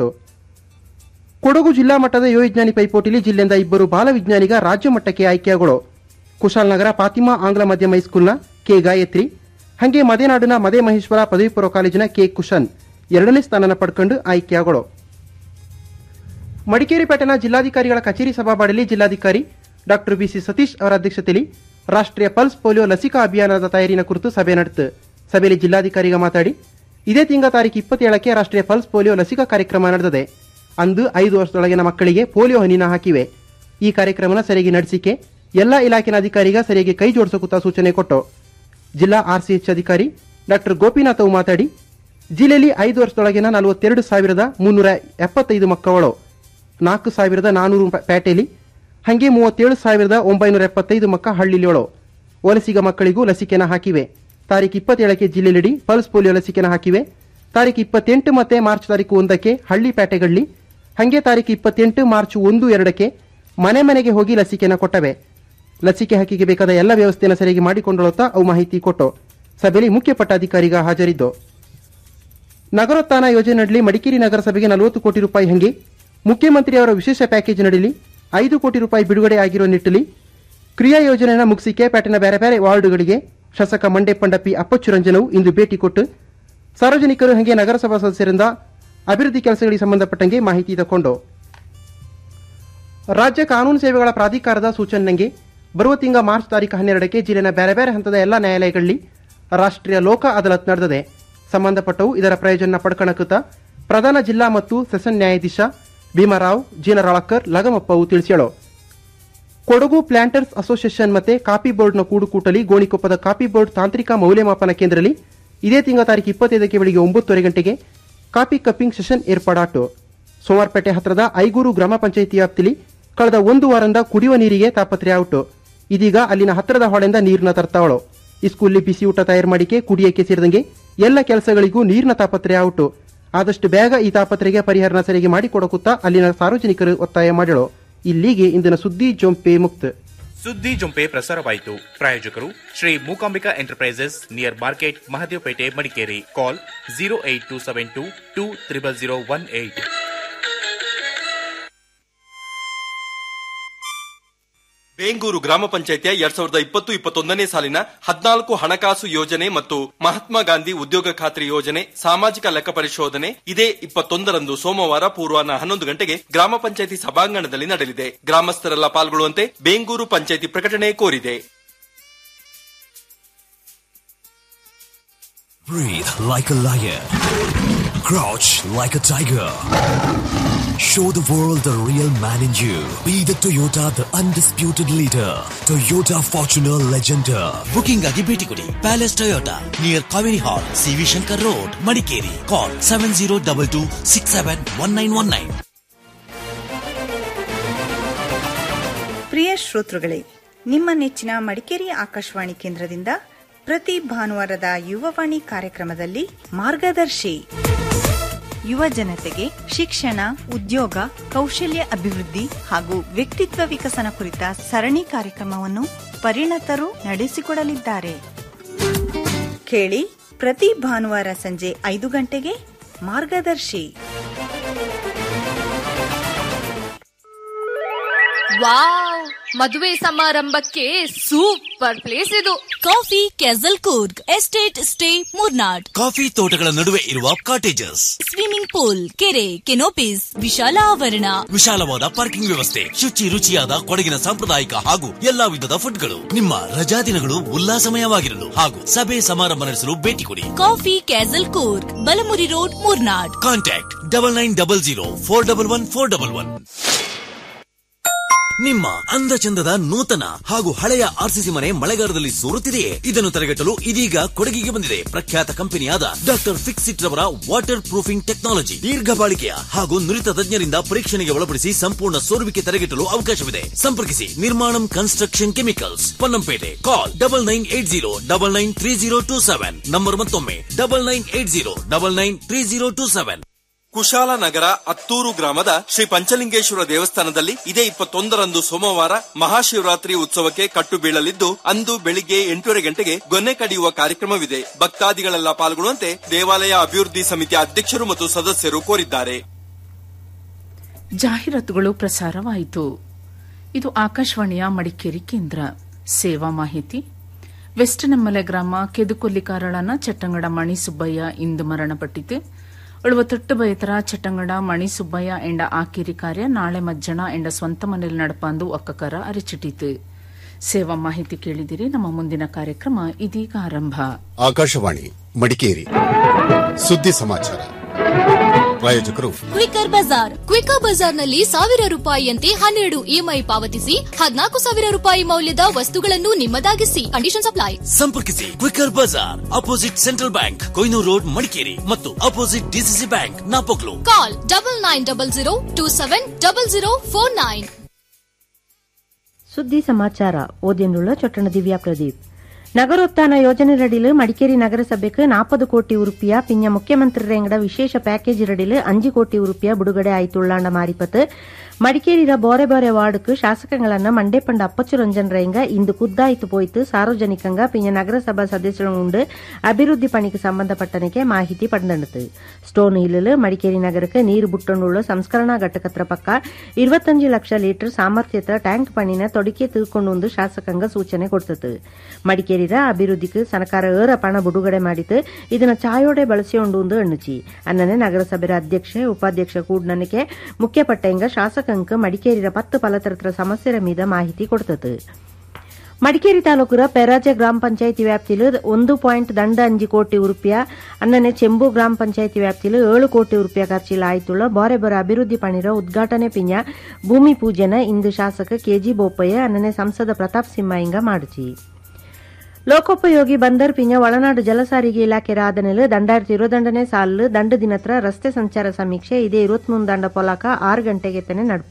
ಕೊಡಗು ಜಿಲ್ಲಾ ಮಟ್ಟದ ಯುವ ವಿಜ್ಞಾನಿ ಪೈಪೋಟಿಲಿ ಜಿಲ್ಲೆಯಿಂದ ಇಬ್ಬರು ಬಾಲ ವಿಜ್ಞಾನಿಗ ರಾಜ್ಯ ಮಟ್ಟಕ್ಕೆ ಆಯ್ಕೆಯಾಗಳು ಕುಶಾಲನಗರ ಫಾತಿಮಾ ಆಂಗ್ಲ ಮಾಧ್ಯಮ ಹೈಸ್ಕೂಲ್ನ ಕೆ ಗಾಯತ್ರಿ ಹಂಗೆ ಮದೆನಾಡಿನ ಮದೆ ಮಹೇಶ್ವರ ಪದವಿ ಪೂರ್ವ ಕಾಲೇಜಿನ ಕೆ ಕುಶನ್ ಎರಡನೇ ಸ್ಥಾನನ ಪಡ್ಕೊಂಡು ಆಯ್ಕೆಯಾಗಳು ಮಡಿಕೇರಿ ಪಟ್ಟಣ ಜಿಲ್ಲಾಧಿಕಾರಿಗಳ ಕಚೇರಿ ಸಭಾಪಾಡಿಯಲ್ಲಿ ಜಿಲ್ಲಾಧಿಕಾರಿ ಡಾಕ್ಟರ್ ಬಿಸಿ ಸತೀಶ್ ಅವರ ಅಧ್ಯಕ್ಷತೆಯಲ್ಲಿ ರಾಷ್ಟ್ರೀಯ ಪಲ್ಸ್ ಪೋಲಿಯೋ ಲಸಿಕಾ ಅಭಿಯಾನದ ತಯಾರಿನ ಕುರಿತು ಸಭೆ ನಡೆತು ಸಭೆಯಲ್ಲಿ ಜಿಲ್ಲಾಧಿಕಾರಿಗ ಮಾತಾಡಿ ಇದೇ ತಿಂಗಳ ತಾರೀಕು ಇಪ್ಪತ್ತೇಳಕ್ಕೆ ರಾಷ್ಟ್ರೀಯ ಪಲ್ಸ್ ಪೋಲಿಯೋ ಲಸಿಕಾ ಕಾರ್ಯಕ್ರಮ ನಡೆದಿದೆ ಅಂದು ಐದು ವರ್ಷದೊಳಗಿನ ಮಕ್ಕಳಿಗೆ ಪೋಲಿಯೋ ಹನಿನ ಹಾಕಿವೆ ಈ ಕಾರ್ಯಕ್ರಮನ ಸರಿಯಾಗಿ ನಡೆಸಿಕೆ ಎಲ್ಲ ಇಲಾಖೆನ ಅಧಿಕಾರಿಗ ಸರಿಯಾಗಿ ಕೈ ಜೋಡಿಸಕುತ್ತ ಸೂಚನೆ ಕೊಟ್ಟು ಜಿಲ್ಲಾ ಆರ್ಸಿಎಚ್ ಅಧಿಕಾರಿ ಡಾಕ್ಟರ್ ಗೋಪಿನಾಥ್ ಅವು ಮಾತಾಡಿ ಜಿಲ್ಲೆಯಲ್ಲಿ ಐದು ವರ್ಷದೊಳಗಿನ ನಲವತ್ತೆರಡು ಸಾವಿರದ ಮುನ್ನೂರ ಎಪ್ಪತ್ತೈದು ಮಕ್ಕಳು ನಾಲ್ಕು ಸಾವಿರದ ನಾನೂರು ಪೇಟೆಯಲ್ಲಿ ಹಂಗೆ ಮೂವತ್ತೇಳು ಸಾವಿರದ ಒಂಬೈನೂರ ಎಪ್ಪತ್ತೈದು ಮಕ್ಕ ಹಳ್ಳಿಲಿಯೋಳು ವಲಸಿಗ ಮಕ್ಕಳಿಗೂ ಲಸಿಕೆನ ಹಾಕಿವೆ ತಾರೀಕು ಇಪ್ಪತ್ತೇಳಕ್ಕೆ ಜಿಲ್ಲೆಯಲ್ಲಿ ಪಲ್ಸ್ ಪೋಲಿಯೋ ಲಸಿಕೆನ ಹಾಕಿವೆ ತಾರೀಕು ಇಪ್ಪತ್ತೆಂಟು ಮತ್ತೆ ಮಾರ್ಚ್ ತಾರೀಕು ಒಂದಕ್ಕೆ ಹಳ್ಳಿ ಪೇಟೆಗಳಲ್ಲಿ ಹಂಗೆ ತಾರೀಕು ಇಪ್ಪತ್ತೆಂಟು ಮಾರ್ಚ್ ಒಂದು ಎರಡಕ್ಕೆ ಮನೆ ಮನೆಗೆ ಹೋಗಿ ಲಸಿಕೆನ ಕೊಟ್ಟವೆ ಲಸಿಕೆ ಹಾಕಿಗೆ ಬೇಕಾದ ಎಲ್ಲ ವ್ಯವಸ್ಥೆಯನ್ನು ಸರಿಯಾಗಿ ಮಾಡಿಕೊಂಡಳುತ್ತಾ ಅವು ಮಾಹಿತಿ ಕೊಟ್ಟು ಸಭೆಯಲ್ಲಿ ಮುಖ್ಯ ಪಟ್ಟಾಧಿಕಾರಿಗ ಹಾಜರಿದ್ದು ನಗರೋತ್ಥಾನ ಯೋಜನೆಯಲ್ಲಿ ಮಡಿಕೇರಿ ನಗರಸಭೆಗೆ ನಲವತ್ತು ಕೋಟಿ ರೂಪಾಯಿ ಹಂಗೆ ಮುಖ್ಯಮಂತ್ರಿ ಅವರ ವಿಶೇಷ ಪ್ಯಾಕೇಜ್ ನಡಿಲಿ ಐದು ಕೋಟಿ ರೂಪಾಯಿ ಬಿಡುಗಡೆ ಆಗಿರೋ ನಿಟ್ಟಿನಲ್ಲಿ ಕ್ರಿಯಾ ಯೋಜನೆಯ ಮುಗಿಸಿಕೆ ಪ್ಯಾಟಿನ ಬೇರೆ ಬೇರೆ ವಾರ್ಡುಗಳಿಗೆ ಶಾಸಕ ಮಂಡೆ ಪಂಡಪಿ ಅಪ್ಪಚ್ಚು ರಂಜನವು ಇಂದು ಭೇಟಿ ಕೊಟ್ಟು ಸಾರ್ವಜನಿಕರು ಹಾಗೆ ನಗರಸಭಾ ಸದಸ್ಯರಿಂದ ಅಭಿವೃದ್ಧಿ ಕೆಲಸಗಳಿಗೆ ಸಂಬಂಧಪಟ್ಟಂಗೆ ಮಾಹಿತಿ ತಗೊಂಡು ರಾಜ್ಯ ಕಾನೂನು ಸೇವೆಗಳ ಪ್ರಾಧಿಕಾರದ ಸೂಚನೆಗೆ ಬರುವ ತಿಂಗಳ ಮಾರ್ಚ್ ತಾರೀಕು ಹನ್ನೆರಡಕ್ಕೆ ಜಿಲ್ಲೆನ ಬೇರೆ ಬೇರೆ ಹಂತದ ಎಲ್ಲ ನ್ಯಾಯಾಲಯಗಳಲ್ಲಿ ರಾಷ್ಟ್ರೀಯ ಲೋಕ ಅದಾಲತ್ ನಡೆದಿದೆ ಸಂಬಂಧಪಟ್ಟವು ಇದರ ಪ್ರಯೋಜನ ಪಡ್ಕಣಕುತ್ತ ಪ್ರಧಾನ ಜಿಲ್ಲಾ ಮತ್ತು ಸೆಷನ್ ನ್ಯಾಯಾಧೀಶ ಭೀಮರಾವ್ ಜೀನರಾಳಕರ್ ಲಗಮಪ್ಪವು ತಿಳಿಸ್ಯಾಳು ಕೊಡಗು ಪ್ಲಾಂಟರ್ಸ್ ಅಸೋಸಿಯೇಷನ್ ಮತ್ತೆ ಕಾಪಿ ಬೋರ್ಡ್ನ ಕೂಡುಕೂಟಲಿ ಗೋಣಿಕೊಪ್ಪದ ಕಾಪಿ ಬೋರ್ಡ್ ತಾಂತ್ರಿಕ ಮೌಲ್ಯಮಾಪನ ಕೇಂದ್ರದಲ್ಲಿ ಇದೇ ತಿಂಗಳ ತಾರೀಕು ಇಪ್ಪತ್ತೈದಕ್ಕೆ ಬೆಳಿಗ್ಗೆ ಒಂಬತ್ತುವರೆ ಗಂಟೆಗೆ ಕಾಪಿ ಕಪ್ಪಿಂಗ್ ಸೆಷನ್ ಏರ್ಪಾಡಾಟು ಸೋಮವಾರಪೇಟೆ ಹತ್ತಿರದ ಐಗೂರು ಗ್ರಾಮ ಪಂಚಾಯಿತಿ ವ್ಯಾಪ್ತಿಲಿ ಕಳೆದ ಒಂದು ವಾರದಿಂದ ಕುಡಿಯುವ ನೀರಿಗೆ ತಾಪತ್ರೆ ಔಟು ಇದೀಗ ಅಲ್ಲಿನ ಹತ್ತಿರದ ಹೊಳೆಯಿಂದ ನೀರನ್ನ ತರ್ತಾವಳು ಈ ಸ್ಕೂಲ್ಲಿ ಬಿಸಿ ಊಟ ತಯಾರು ಮಾಡಿಕೆ ಕುಡಿಯಕ್ಕೆ ಸೇರಿದಂಗೆ ಎಲ್ಲ ಕೆಲಸಗಳಿಗೂ ನೀರಿನ ತಾಪತ್ರೆ ಔಟು ಆದಷ್ಟು ಬೇಗ ಈ ತಾಪತ್ರೆಗೆ ಪರಿಹಾರನ ಸರಿಯಾಗಿ ಮಾಡಿಕೊಡಕುತ್ತಾ ಅಲ್ಲಿನ ಸಾರ್ವಜನಿಕರು ಒತ್ತಾಯ ಮಾಡಳು ಇಲ್ಲಿಗೆ ಇಂದಿನ ಸುದ್ದಿ ಜೊಂಪೆ ಮುಕ್ತ ಸುದ್ದಿ ಜೊಂಪೆ ಪ್ರಸಾರವಾಯಿತು ಪ್ರಾಯೋಜಕರು Shri Mookambika enterprises near market Mahadevapete Madikeri call zero eight two seven two two triple zero one eight Bengur ಗ್ರಾಮ ಪಂಚಾಯಿತಿಯ ಎರಡ್ ಸಾವಿರದ ಇಪ್ಪತ್ತು ಇಪ್ಪತ್ತೊಂದನೇ ಸಾಲಿನ ಹದಿನಾಲ್ಕು ಹಣಕಾಸು ಯೋಜನೆ ಮತ್ತು ಮಹಾತ್ಮ ಗಾಂಧಿ ಉದ್ಯೋಗ ಖಾತ್ರಿ ಯೋಜನೆ ಸಾಮಾಜಿಕ ಲೆಕ್ಕ ಪರಿಶೋಧನೆ ಇದೇ ಇಪ್ಪತ್ತೊಂದರಂದು ಸೋಮವಾರ ಪೂರ್ವಾಹ್ನ ಹನ್ನೊಂದು ಗಂಟೆಗೆ ಗ್ರಾಮ ಪಂಚಾಯಿತಿ ಸಭಾಂಗಣದಲ್ಲಿ ನಡೆಯಲಿದೆ ಗ್ರಾಮಸ್ಥರೆಲ್ಲ ಪಾಲ್ಗೊಳ್ಳುವಂತೆ ಬೇಂಗೂರು ಪಂಚಾಯಿತಿ ಪ್ರಕಟಣೆ ಕೋರಿದೆ Breathe like a lion. Crouch like a tiger. Show the world the real man in you. Be the Toyota, the undisputed leader. Toyota Fortuner Legender. Booking ಆಗಿ ಭೇಟಿ ಕೊಡಿ palace Toyota near Kaveri hall CV Shankar road Madikeri call seven zero double two six seven one nine one nine ಪ್ರಿಯ ಶ್ರೋತೃಗಳೇ ನಿಮ್ಮ ನೆಚ್ಚಿನ ಮಡಿಕೇರಿ ಆಕಾಶವಾಣಿ ಕೇಂದ್ರದಿಂದ ಪ್ರತಿ ಭಾನುವಾರದ ಯುವವಾಣಿ ಕಾರ್ಯಕ್ರಮದಲ್ಲಿ ಮಾರ್ಗದರ್ಶಿ ಯುವ ಜನತೆಗೆ ಶಿಕ್ಷಣ ಉದ್ಯೋಗ ಕೌಶಲ್ಯ ಅಭಿವೃದ್ಧಿ ಹಾಗೂ ವ್ಯಕ್ತಿತ್ವ ವಿಕಸನ ಕುರಿತ ಸರಣಿ ಕಾರ್ಯಕ್ರಮವನ್ನು ಪರಿಣತರು ನಡೆಸಿಕೊಡಲಿದ್ದಾರೆ ಕೇಳಿ ಪ್ರತಿ ಭಾನುವಾರ ಸಂಜೆ ಐದು ಗಂಟೆಗೆ ಮಾರ್ಗದರ್ಶಿ ವಾವ್ ಮದುವೆ ಸಮಾರಂಭಕ್ಕೆ ಸೂಪರ್ ಪ್ಲೇಸ್ ಇದು coffee castle Coorg estate stay Murnad coffee ತೋಟಗಳ ನಡುವೆ ಇರುವ ಕಾಟೇಜಸ್ ಸ್ವಿಮ್ಮಿಂಗ್ ಪೂಲ್ ಕೆರೆ ಕೆನೋಪೀಸ್ ವಿಶಾಲ ಆವರಣ ವಿಶಾಲವಾದ ಪಾರ್ಕಿಂಗ್ ವ್ಯವಸ್ಥೆ ಶುಚಿ ರುಚಿಯಾದ ಕೊಡಗಿನ ಸಾಂಪ್ರದಾಯಿಕ ಹಾಗೂ ಎಲ್ಲಾ ವಿಧದ ಫುಡ್ಗಳು ನಿಮ್ಮ ರಜಾ ದಿನಗಳು ಉಲ್ಲಾಸಮಯವಾಗಿರಲು ಹಾಗೂ ಸಭೆ ಸಮಾರಂಭ ನಡೆಸಲು ಭೇಟಿ ಕೊಡಿ coffee castle Coorg Balamuri road Murnad contact double nine double zero four double one four double one ನಿಮ್ಮ ಅಂದ ಚಂದದ ನೂತನ ಹಾಗೂ ಹಳೆಯ ಆರ್ಸಿಸಿ ಮನೆ ಮಳೆಗಾಲದಲ್ಲಿ ಸೋರುತ್ತಿದೆಯೇ ಇದನ್ನು ತಡೆಗಟ್ಟಲು ಇದೀಗ ಕೊಡಗಿಗೆ ಬಂದಿದೆ ಪ್ರಖ್ಯಾತ ಕಂಪನಿಯಾದ ಡಾಕ್ಟರ್ ಫಿಕ್ಸಿಟ್ ರವರ ವಾಟರ್ ಪ್ರೂಫಿಂಗ್ ಟೆಕ್ನಾಲಜಿ ದೀರ್ಘ ಬಾಳಿಕೆಯ ಹಾಗೂ ನುರಿತ ತಜ್ಞರಿಂದ ಪರೀಕ್ಷಣೆಗೆ ಒಳಪಡಿಸಿ ಸಂಪೂರ್ಣ ಸೋರುವಿಕೆ ತಡೆಗಟ್ಟಲು ಅವಕಾಶವಿದೆ ಸಂಪರ್ಕಿಸಿ Nirmanam construction chemicals Ponnampet call double nine eight zero double nine three zero two seven number ಮತ್ತೊಮ್ಮೆ double nine eight zero double nine three zero two seven Kushalnagar Attur ಗ್ರಾಮದ ಶ್ರೀ ಪಂಚಲಿಂಗೇಶ್ವರ ದೇವಸ್ಥಾನದಲ್ಲಿ ಇದೇ ಇಪ್ಪತ್ತೊಂದರಂದು ಸೋಮವಾರ ಮಹಾಶಿವರಾತ್ರಿ ಉತ್ಸವಕ್ಕೆ ಕಟ್ಟು ಬೀಳಲಿದ್ದು ಅಂದು ಬೆಳಿಗ್ಗೆ ಎಂಟೂವರೆ ಗಂಟೆಗೆ ಗೊನೆ ಕಡಿಯುವ ಕಾರ್ಯಕ್ರಮವಿದೆ ಭಕ್ತಾದಿಗಳೆಲ್ಲ ಪಾಲ್ಗೊಳ್ಳುವಂತೆ ದೇವಾಲಯ ಅಭಿವೃದ್ಧಿ ಸಮಿತಿಯ ಅಧ್ಯಕ್ಷರು ಮತ್ತು ಸದಸ್ಯರು ಕೋರಿದ್ದಾರೆ ಜಾಹೀರಾತುಗಳು ಪ್ರಸಾರವಾಯಿತು ಇದು ಆಕಾಶವಾಣಿಯ ಮಡಿಕೇರಿ ಕೇಂದ್ರ ಸೇವಾ ಮಾಹಿತಿ ವೆಸ್ಟನೆಮ್ಮಲೆ ಗ್ರಾಮ ಕೆದುಕೊಲ್ಲಿಕಾರಳನ ಚಟ್ಟಂಗಡ ಮಣಿ ಸುಬ್ಬಯ್ಯ ಇಂದು ಮರಣಪಟ್ಟಿತು ಉಳುವತೊಟ್ಟು ಬಯತರ ಚಟ್ಟಂಗಡ ಮಣಿ ಸುಬ್ಬಯ್ಯ ಎಂಡ ಆಕಿರಿ ಕಾರ್ಯ ನಾಳೆ ಮಜ್ಜನ ಎಂಡ ಸ್ವಂತ ಮನೆಯಲ್ಲಿ ನಡಪಂದು ಒಕ್ಕಕರ ಅರಿಚಿಟ್ಟಿತು ಸೇವಾ ಮಾಹಿತಿ ಕೇಳಿದಿರಿ ನಮ್ಮ ಮುಂದಿನ ಕಾರ್ಯಕ್ರಮ ಇದೀಗ ಆರಂಭ ಆಕಾಶವಾಣಿ ಮಡಿಕೇರಿ ಸುದ್ದಿ ಸಮಾಚಾರ ಪ್ರಾಯೋಜಕರು ಕ್ವಿಕರ್ ಬಜಾರ್ ಕ್ವಿಕರ್ ಬಜಾರ್ನಲ್ಲಿ ಸಾವಿರ ರೂಪಾಯಿಯಂತೆ ಹನ್ನೆರಡು ಇಎಂಐ ಪಾವತಿಸಿ ಹದಿನಾಲ್ಕು ಸಾವಿರ ರೂಪಾಯಿ ಮೌಲ್ಯದ ವಸ್ತುಗಳನ್ನು ನಿಮ್ಮದಾಗಿಸಿ ಕಂಡೀಷನ್ ಅಪ್ಲೈ ಸಂಪರ್ಕಿಸಿ quicker Bazaar opposite central bank Koinur road Madikeri ಮತ್ತು opposite DCC bank Napoklu call double nine double zero two seven double zero four nine ಸುದ್ದಿ ಸಮಾಚಾರ ಓದಿಯನ್ನುಳ್ಳ ಚೊಟ್ಟಣ ದಿವ್ಯಾ ಪ್ರದೀಪ್ ನಗರೋತ್ಥಾನ ಯೋಜನೆರಡಿಲು ಮಡಿಕೇರಿ ನಗರಸಭೆக்கு ನಾಪದು ಕೋಟಿ ಉರುಪಿಯ ಪಿಂಜ ಮುಖ್ಯಮಂತ್ರಿರೆಂಗಡ ವಿಶೇಷ ಪ್ಯಾಕೇಜ್ ರಡಿಲು ಅಂಜು ಕೋಟಿ ಉರುಪಿಯ ಬಿಡುಗಡೆ ಆಯ್ತುಳ್ಳಾಂಡ ಮಾರಿಪತ್ತು ಮಡಿಕೇರಿಯ ಬೋರೆ ಬೋರೆ ವಾರ್ಡ್కు ಶಾಸಕಗಳನ್ನ ಮಂಡೇಪಂಡ ಅಪ್ಪಚ್ಚು ರಂಜನ್ರೆಂಗ ಇಂದು ಕುದ್ದಾಯಿತು పోయితు సార్వజనికంగా పింజ నగరసభ సదస్సుల నుండి అభివృద్ది పనికి సంబంధపట్టనికి మాహితి పడినట్టు స్టోన్ హిల్లు మడికేರಿ ನಗರಕ್ಕೆ ನೀರು ಬುಟ್ಟೊಂಡುಳ್ಳ ಸಂಸ್ಕರಣಾ ಘಟಕತ್ರ ಪಕ್ಕ ಇರುವತ್ತಂಜು ಲಕ್ಷ ಲೀಟರ್ ಸಾಮರ್ಥ್ಯದ ಟ್ಯಾಂಕ್ ಪಣಿನ ತೊಡಿಕೆ ತಿಳ್ಕೊಂಡು ಶಾಸಕಾಂಗ ಸೂಚನೆ ಕೊಡ್ತತ್ತು ಮಡಿಕೇರಿದ ಅಭಿವೃದ್ಧಿಗೆ ಸರ್ಕಾರ ಏರ ಪಣ ಬಿಡುಗಡೆ ಮಾಡಿತು ಇದನ್ನ ಚಾಯೋಡೆ ಬಳಸಿಕೊಂಡು ಎಣ್ಣುಚಿ ಅನ್ನನೆ ನಗರಸಭೆ ಅಧ್ಯಕ್ಷೆ ಉಪಾಧ್ಯಕ್ಷ ಕೂಡ್ನನಿಕೆ ಮುಖ್ಯ ಪಟ್ಟೆಂಗ ಶಾಸಕಾಂಕ ಮಡಿಕೇರಿಯ ಪತ್ತು ಫಲತರತ್ರ ಸಮಸ್ಯೆರ ಮೀದ ಮಾಹಿತಿ ಕೊಡ್ತತ್ತು ಮಡಿಕೇರಿ ತಾಲೂಕುರ ಪೆರಾಜೆ ಗ್ರಾಮ ಪಂಚಾಯಿತಿ ವ್ಯಾಪ್ತಿಲು ಒಂದು ಪಾಯಿಂಟ್ ದಂಡ ಅಂಜು ಕೋಟಿ ಉರುಪಿಯ ಅನ್ನನೆ ಚೆಂಬು ಗ್ರಾಮ ಪಂಚಾಯಿತಿ ವ್ಯಾಪ್ತಿಲು ಏಳು ಕೋಟಿ ಉರುಪಿಯ ಖರ್ಚಿಲ ಆಯ್ತುಳ್ಳ ಬಾರೆ ಬಾರೆ ಅಭಿವೃದ್ಧಿ ಪಣಿರ ಉದ್ಘಾಟನೆ ಪಿಂಜ ಭೂಮಿ ಪೂಜೆನ ಇಂದು ಶಾಸಕ ಕೆಜಿ ಬೋಪಯ್ಯ ಅನ್ನನೆ ಸಂಸದ ಪ್ರತಾಪ್ ಸಿಂಹಾಯಿಂಗ ಮಾಡಿಚಿ ಲೋಕೋಪಯೋಗಿ ಬಂದರ್ ಪಿಂಜ ಒಳನಾಡು ಜಲಸಾರಿಗೆ ಇಲಾಖೆ ರಾಧನೆಲು ದಂಡಾಯಿರತಿ ಇರುವದಂಡನೆ ಸಾಲು ದಂಡ ದಿನತ್ರ ರಸ್ತೆ ಸಂಚಾರ ಸಮೀಕ್ಷೆ ಇದೇ ಇರುವತ್ಮೂರು ದಂಡ ಪೊಲಾಕ ಆರು ಗಂಟೆಗೆ ತನೆ ನಡ್ಪ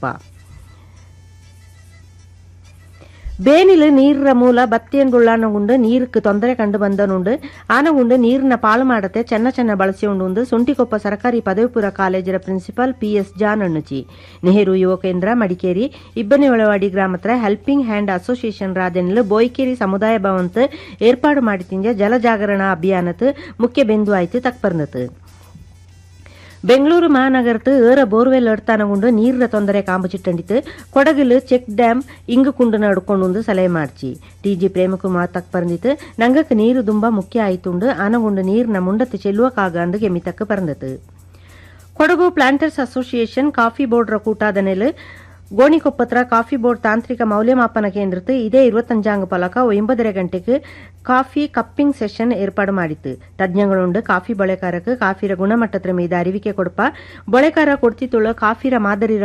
ಬೇನಿಲು ನೀರಿನ ಮೂಲ ಬತ್ತಿಯನ್ಗುಳ್ಳಾನಗುಂಡು ನೀருக்கு ತೊಂದರೆ ಕಂಡು ಬಂದನುಂಡು ಆನಗುಂಡು ನೀರಿನ ಪಾಲು ಮಾಡತೆ ಚೆನ್ನ ಚೆನ್ನ ಬಳಸಿಕೊಂಡು ಸುಂಟಿಕೊಪ್ಪ ಸರ್ಕಾರಿ ಪದವಿ ಪೂರ್ವ ಕಾಲೇಜಿನ ಪ್ರಿನ್ಸಿಪಾಲ್ ಪಿಎಸ್ ಜಾನ್ ಅಣ್ಣುಚಿ ನೆಹರು ಯುವ ಕೇಂದ್ರ ಮಡಿಕೇರಿ ಇಬ್ಬನಿ ಒಳವಾಡಿ ಗ್ರಾಮತ್ರ ಹೆಲ್ಪಿಂಗ್ ಹ್ಯಾಂಡ್ ಅಸೋಸಿಯೇಷನ್ ರಾದೆನಿಲು ಬೋಯ್ಕೇರಿ ಸಮುದಾಯ ಭವಂತ್ ಏರ್ಪಾಡು ಮಾಡಿತಿಂಜ ಜಲಜಾಗರಣ ಅಭಿಯಾನತ್ ಮುಖ್ಯ ಬಿಂದು ಆಯ್ತು ತಕ್ಪರ್ನತ್ ಬೆಂಗಳೂರು ಮಹಾನಗರത്ത് ഏറെ ബോർവെൽ എടുത്താനകൊണ്ട് നീരിന്റെ ತೊಂದರೆ ಕಾಂಬಚಿಟ್ಟಂಡಿತು ಕೊಡಗಿಲು ಚೆಕ್ ಡ್ಯಾಮ್ ಇಂಗು ಕುಂಡು ನಡ್ಕೊಂಡು ಸಲಹೆ ಮಾಡ್ಚಿ ಟಿಜಿ ಪ್ರೇಮಕುಮಾರ್ ತಕ್ ಪರಂದಿತು ನಂಗಕ್ಕೆ ನೀರು ತುಂಬಾ ಮುಖ್ಯ ಆಯ್ತುಂಡು ಆನಗುಂಡು ನೀರಿನ ಮುಂಡತ್ತು ಚೆಲ್ಲುವಕ್ಕಾಗಂದು ಗೆಮಿತಕ್ಕೆ ಪರಂದತು ಕೊಡಗು ಪ್ಲಾಂಟರ್ಸ್ ಅಸೋಸಿಯೇಷನ್ ಕಾಫಿ ಬೋರ್ಡ್ರ ಕೂಟಾದ ನೆಲೆ ಗೋಣಿಕೊಪ್ಪತ್ರ ಕಾಫಿ ಬೋರ್ಡ್ ತಾಂತ್ರಿಕ ಮೌಲ್ಯಮಾಪನ ಕೇಂದ್ರത്ത് ಇದೇ ഇരുപത്തഞ്ചാം ಪಲಕ ഒമ്പതര ಗಂಟೆಗೆ ಕಾಫಿ ಕಪ್ಪಿಂಗ್ ಸೆಷನ್ ಏರ್ಪಾಡು ಮಾಡಿತ್ತು ತಜ್ಞಗಳುಂಡು ಕಾಫಿ ಬಳೆಕಾರಕ್ಕೆ ಕಾಫಿರ ಗುಣಮಟ್ಟದ ಮೀದ ಅರಿವಿಕೆ ಕೊಡಪ ಬಳೆಕಾರ ಕೊಡ್ತಿತ್ತುಳ್ಳ ಕಾಫಿರ ಮಾದರಿರ